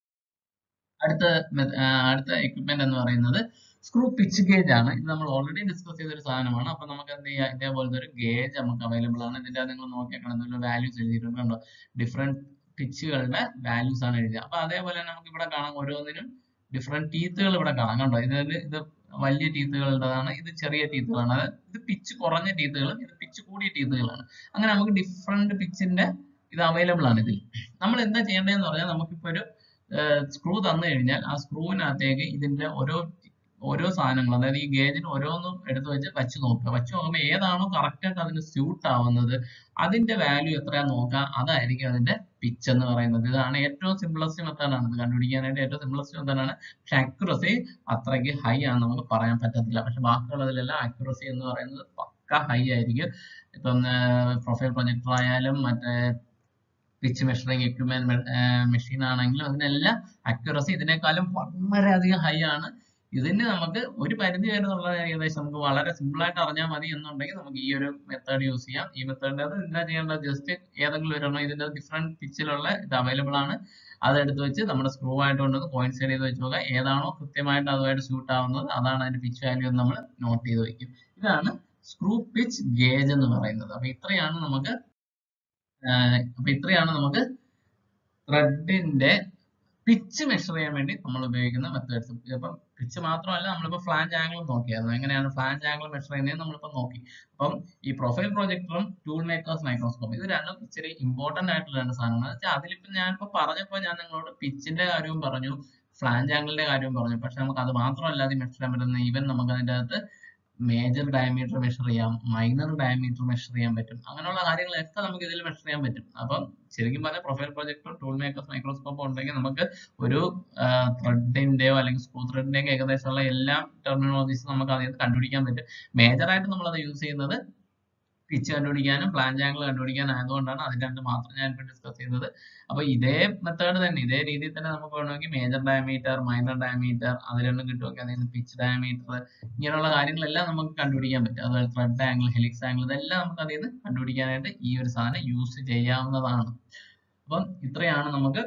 അടുത്ത meth- ആ, അടുത്ത എക്യുപ്മെന്റ് എന്ന് പറയുന്നത് സ്ക്രൂ പിച്ച് ഗേജ് ആണ് ഇത് നമ്മൾ ഓൾറെഡി ഡിസ്കസ് ചെയ്ത ഒരു സാധനമാണ് അപ്പൊ നമുക്ക് എന്ത് ചെയ്യാം ഇതേപോലത്തെ ഒരു ഗേജ് നമുക്ക് അവൈലബിൾ ആണ് ഇതിന്റെ നിങ്ങൾ നോക്കിയാൽ എന്തെങ്കിലും വാല്യൂസ് എഴുതിയിട്ടുണ്ട് കണ്ടോ ഡിഫറെന്റ് പിച്ചുകളുടെ വാല്യൂസ് ആണ് എഴുതുക അപ്പൊ അതേപോലെ തന്നെ നമുക്ക് ഇവിടെ കാണാം ഓരോന്നിനും ഡിഫറെന്റ് ടീത്തുകൾ ഇവിടെ കാണാം കണ്ടോ ഇതിൽ ഇത് വലിയ ടീത്തുകളുടേതാണ് ഇത് ചെറിയ ടീത്തുകളാണ് അത് ഇത് പിച്ച് കുറഞ്ഞ ടീത്തുകളും ഇത് പിച്ച് കൂടിയ ടീത്തുകളാണ് അങ്ങനെ നമുക്ക് ഡിഫറെന്റ് പിച്ചിന്റെ ഇത് അവൈലബിൾ ആണ് ഇതിൽ നമ്മൾ എന്താ ചെയ്യേണ്ടതെന്ന് പറഞ്ഞാൽ നമുക്കിപ്പോ ഒരു സ്ക്രൂ തന്നു കഴിഞ്ഞാൽ ആ സ്ക്രൂവിനകത്തേക്ക് ഇതിന്റെ ഓരോ ഓരോ സാധനങ്ങൾ അതായത് ഈ ഗേജിന് ഓരോന്നും എടുത്ത് വെച്ച് വച്ച് നോക്കുക വച്ച് നോക്കുമ്പോൾ ഏതാണോ കറക്റ്റ് ആയിട്ട് അതിന് സ്യൂട്ട് ആവുന്നത് അതിന്റെ വാല്യൂ എത്രയാന്ന് നോക്കുക അതായിരിക്കും അതിന്റെ പിച്ച് എന്ന് പറയുന്നത് ഇതാണ് ഏറ്റവും സിംപ്ലസ്റ്റ് മെത്തേഡ് ആണ് ഇത് കണ്ടുപിടിക്കാനായിട്ട് ഏറ്റവും സിംപ്ലസ്റ്റ് മെത്തേഡ് ആണ് പക്ഷെ അക്യുറസി അത്രയ്ക്ക് ഹൈ ആണെന്ന് നമുക്ക് പറയാൻ പറ്റത്തില്ല പക്ഷെ ബാക്കിയുള്ളതിലെല്ലാം അക്യുറസി എന്ന് പറയുന്നത് പക്ക ഹൈ ആയിരിക്കും ഇപ്പം പ്രൊഫൈൽ പ്രൊജക്ടർ ആയാലും മറ്റേ പിച്ച് മെഷറിംഗ് എക്യുപ്മെന്റ് മെഷീൻ ആണെങ്കിലും അതിനെല്ലാം അക്യുറസി ഇതിനേക്കാളും വളരെയധികം ഹൈ ആണ് ഇതിന് നമുക്ക് ഒരു പരിധി വരെ ഉള്ള ഏകദേശം നമുക്ക് വളരെ സിമ്പിൾ ആയിട്ട് അറിഞ്ഞാൽ മതി എന്നുണ്ടെങ്കിൽ നമുക്ക് ഈ ഒരു മെത്തേഡ് യൂസ് ചെയ്യാം ഈ മെത്തേഡിന്റെ അത് എന്താ ചെയ്യേണ്ടത് ജസ്റ്റ് ഏതെങ്കിലും ഒരെണ്ണം ഇതിന്റെ ഡിഫറെന്റ് പിച്ചിലുള്ള ഇത് അവൈലബിൾ ആണ് അതെടുത്ത് വെച്ച് നമ്മുടെ സ്ക്രൂ ആയിട്ട് കൊണ്ടുവന്ന് കോയിൻസൈഡ് ചെയ്ത് വെച്ച് നോക്കുക ഏതാണോ കൃത്യമായിട്ട് അതുമായിട്ട് സ്യൂട്ട് ആവുന്നത് അതാണ് അതിന്റെ പിച്ച് വാല്യൂ എന്ന് നമ്മൾ നോട്ട് ചെയ്ത് വെക്കും ഇതാണ് സ്ക്രൂ പിച്ച് ഗേജ് എന്ന് പറയുന്നത് അപ്പൊ ഇത്രയാണ് നമുക്ക് ആഹ് അപ്പൊ ഇത്രയാണ് നമുക്ക് ത്രെഡിന്റെ പിച്ച് മെഷർ ചെയ്യാൻ വേണ്ടി നമ്മൾ ഉപയോഗിക്കുന്ന മെത്തേഡ്സ് ഇപ്പം പിച്ച് മാത്രമല്ല നമ്മളിപ്പോൾ ഫ്ലാഞ്ച് ആംഗിൾ നോക്കിയായിരുന്നു എങ്ങനെയാണ് ഫ്ലാഞ്ച് ആംഗിൾ മെഷർ ചെയ്യുന്നത് നമ്മളിപ്പോൾ നോക്കി അപ്പം ഈ പ്രൊഫൈൽ പ്രൊജക്ടറും ടൂൾ മേക്കേഴ്സ് മൈക്രോസ്കോപ്പ് ഇത് രണ്ടും ഇച്ചിരി ഇമ്പോർട്ടന്റ് ആയിട്ടുള്ള രണ്ട് സാധനങ്ങൾ വെച്ചാൽ അതിലിപ്പോൾ ഞാനിപ്പോൾ പറഞ്ഞപ്പോൾ ഞാൻ നിങ്ങളോട് പിച്ചിന്റെ കാര്യവും പറഞ്ഞു ഫ്ലാഞ്ച് ആംഗിളിന്റെ കാര്യവും പറഞ്ഞു പക്ഷെ നമുക്ക് അത് മാത്രമല്ല അത് മെഷർ ചെയ്യാൻ പറ്റുന്ന ഈവൻ നമുക്ക് അതിൻ്റെ അകത്ത് മേജർ ഡയമീറ്റർ മെഷർ ചെയ്യാം മൈനർ ഡയമീറ്റർ മെഷർ ചെയ്യാൻ പറ്റും അങ്ങനെയുള്ള കാര്യങ്ങളൊക്കെ നമുക്ക് ഇതിൽ മെഷർ ചെയ്യാൻ പറ്റും അപ്പം ശരിക്കും പറഞ്ഞാൽ profile projector tool makers microscope ഉണ്ടെങ്കിൽ നമുക്ക് ഒരു ത്രെഡിന്റെയോ അല്ലെങ്കിൽ സ്ക്രൂ ത്രെഡിന്റെയോ ഏകദേശമുള്ള എല്ലാ ടെർമിനോളജീസും നമുക്ക് അതിൽ നിന്ന് കണ്ടുപിടിക്കാൻ പറ്റും മേജർ ആയിട്ട് നമ്മൾ അത് യൂസ് ചെയ്യുന്നത് പിച്ച് കണ്ടുപിടിക്കാനും ഫ്ലാഞ്ച് ആംഗിൾ കണ്ടുപിടിക്കാനും ആയതുകൊണ്ടാണ് അത് രണ്ട് മാത്രം ഞാൻ ഇപ്പോൾ ഡിസ്കസ് ചെയ്തത് അപ്പൊ ഇതേ മെത്തേഡ് തന്നെ ഇതേ രീതിയിൽ തന്നെ നമുക്ക് വേണമെങ്കിൽ മേജർ ഡയമീറ്റർ മൈനർ ഡയമീറ്റർ അത് രണ്ടും കിട്ടുമെങ്കിൽ അതിൽ നിന്ന് പിച്ച് ഡയമീറ്റർ ഇങ്ങനെയുള്ള കാര്യങ്ങളെല്ലാം നമുക്ക് കണ്ടുപിടിക്കാൻ പറ്റും അതുപോലെ ത്രെഡ് ആംഗിൾ ഹെലിക്സ് ആംഗിൾ ഇതെല്ലാം നമുക്ക് അതിൽ നിന്ന് കണ്ടുപിടിക്കാനായിട്ട് ഈ ഒരു സാധനം യൂസ് ചെയ്യാവുന്നതാണ് അപ്പം ഇത്രയാണ് നമുക്ക്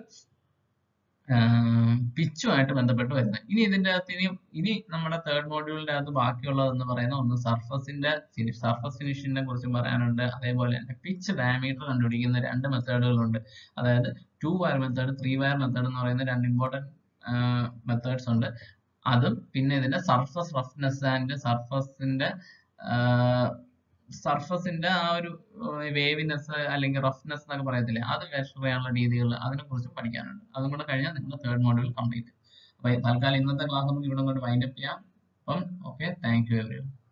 പിച്ചുമായിട്ട് ബന്ധപ്പെട്ട് വരുന്നത് ഇനി ഇതിന്റെ അകത്ത് ഇനി ഇനി നമ്മുടെ തേർഡ് മോഡ്യൂളിന്റെ അകത്ത് ബാക്കിയുള്ളത് എന്ന് പറയുന്ന ഒന്ന് സർഫസിന്റെ ഫിനിഷ് സർഫസ് ഫിനിഷിനെ കുറിച്ചും പറയാനുണ്ട് അതേപോലെ തന്നെ പിച്ച് ഡയമീറ്റർ കണ്ടുപിടിക്കുന്ന രണ്ട് മെത്തേഡുകളുണ്ട് അതായത് two wire method three wire method എന്ന് പറയുന്ന രണ്ട് ഇമ്പോർട്ടൻറ്റ് മെത്തേഡ്സ് ഉണ്ട് അതും പിന്നെ ഇതിന്റെ സർഫസ് റഫ്നെസ് ആൻഡ് സർഫസിന്റെ സർഫസിന്റെ ആ ഒരു വേവിനെസ് അല്ലെങ്കിൽ റഫ്നെസ് എന്നൊക്കെ പറയത്തില്ലേ അത് മെഷർ ചെയ്യാനുള്ള രീതികൾ അതിനെ കുറിച്ചും പഠിക്കാനുണ്ട് അതും കൂടെ കഴിഞ്ഞാൽ നിങ്ങളുടെ തേർഡ് മോഡ്യൂൾ കംപ്ലീറ്റ് അപ്പൊ തൽക്കാലം ഇന്നത്തെ ക്ലാസ് നമുക്ക് ഇവിടെ കൊണ്ട് വൈൻഡപ്പ് ചെയ്യാം അപ്പം ഓക്കെ താങ്ക് യു എവരി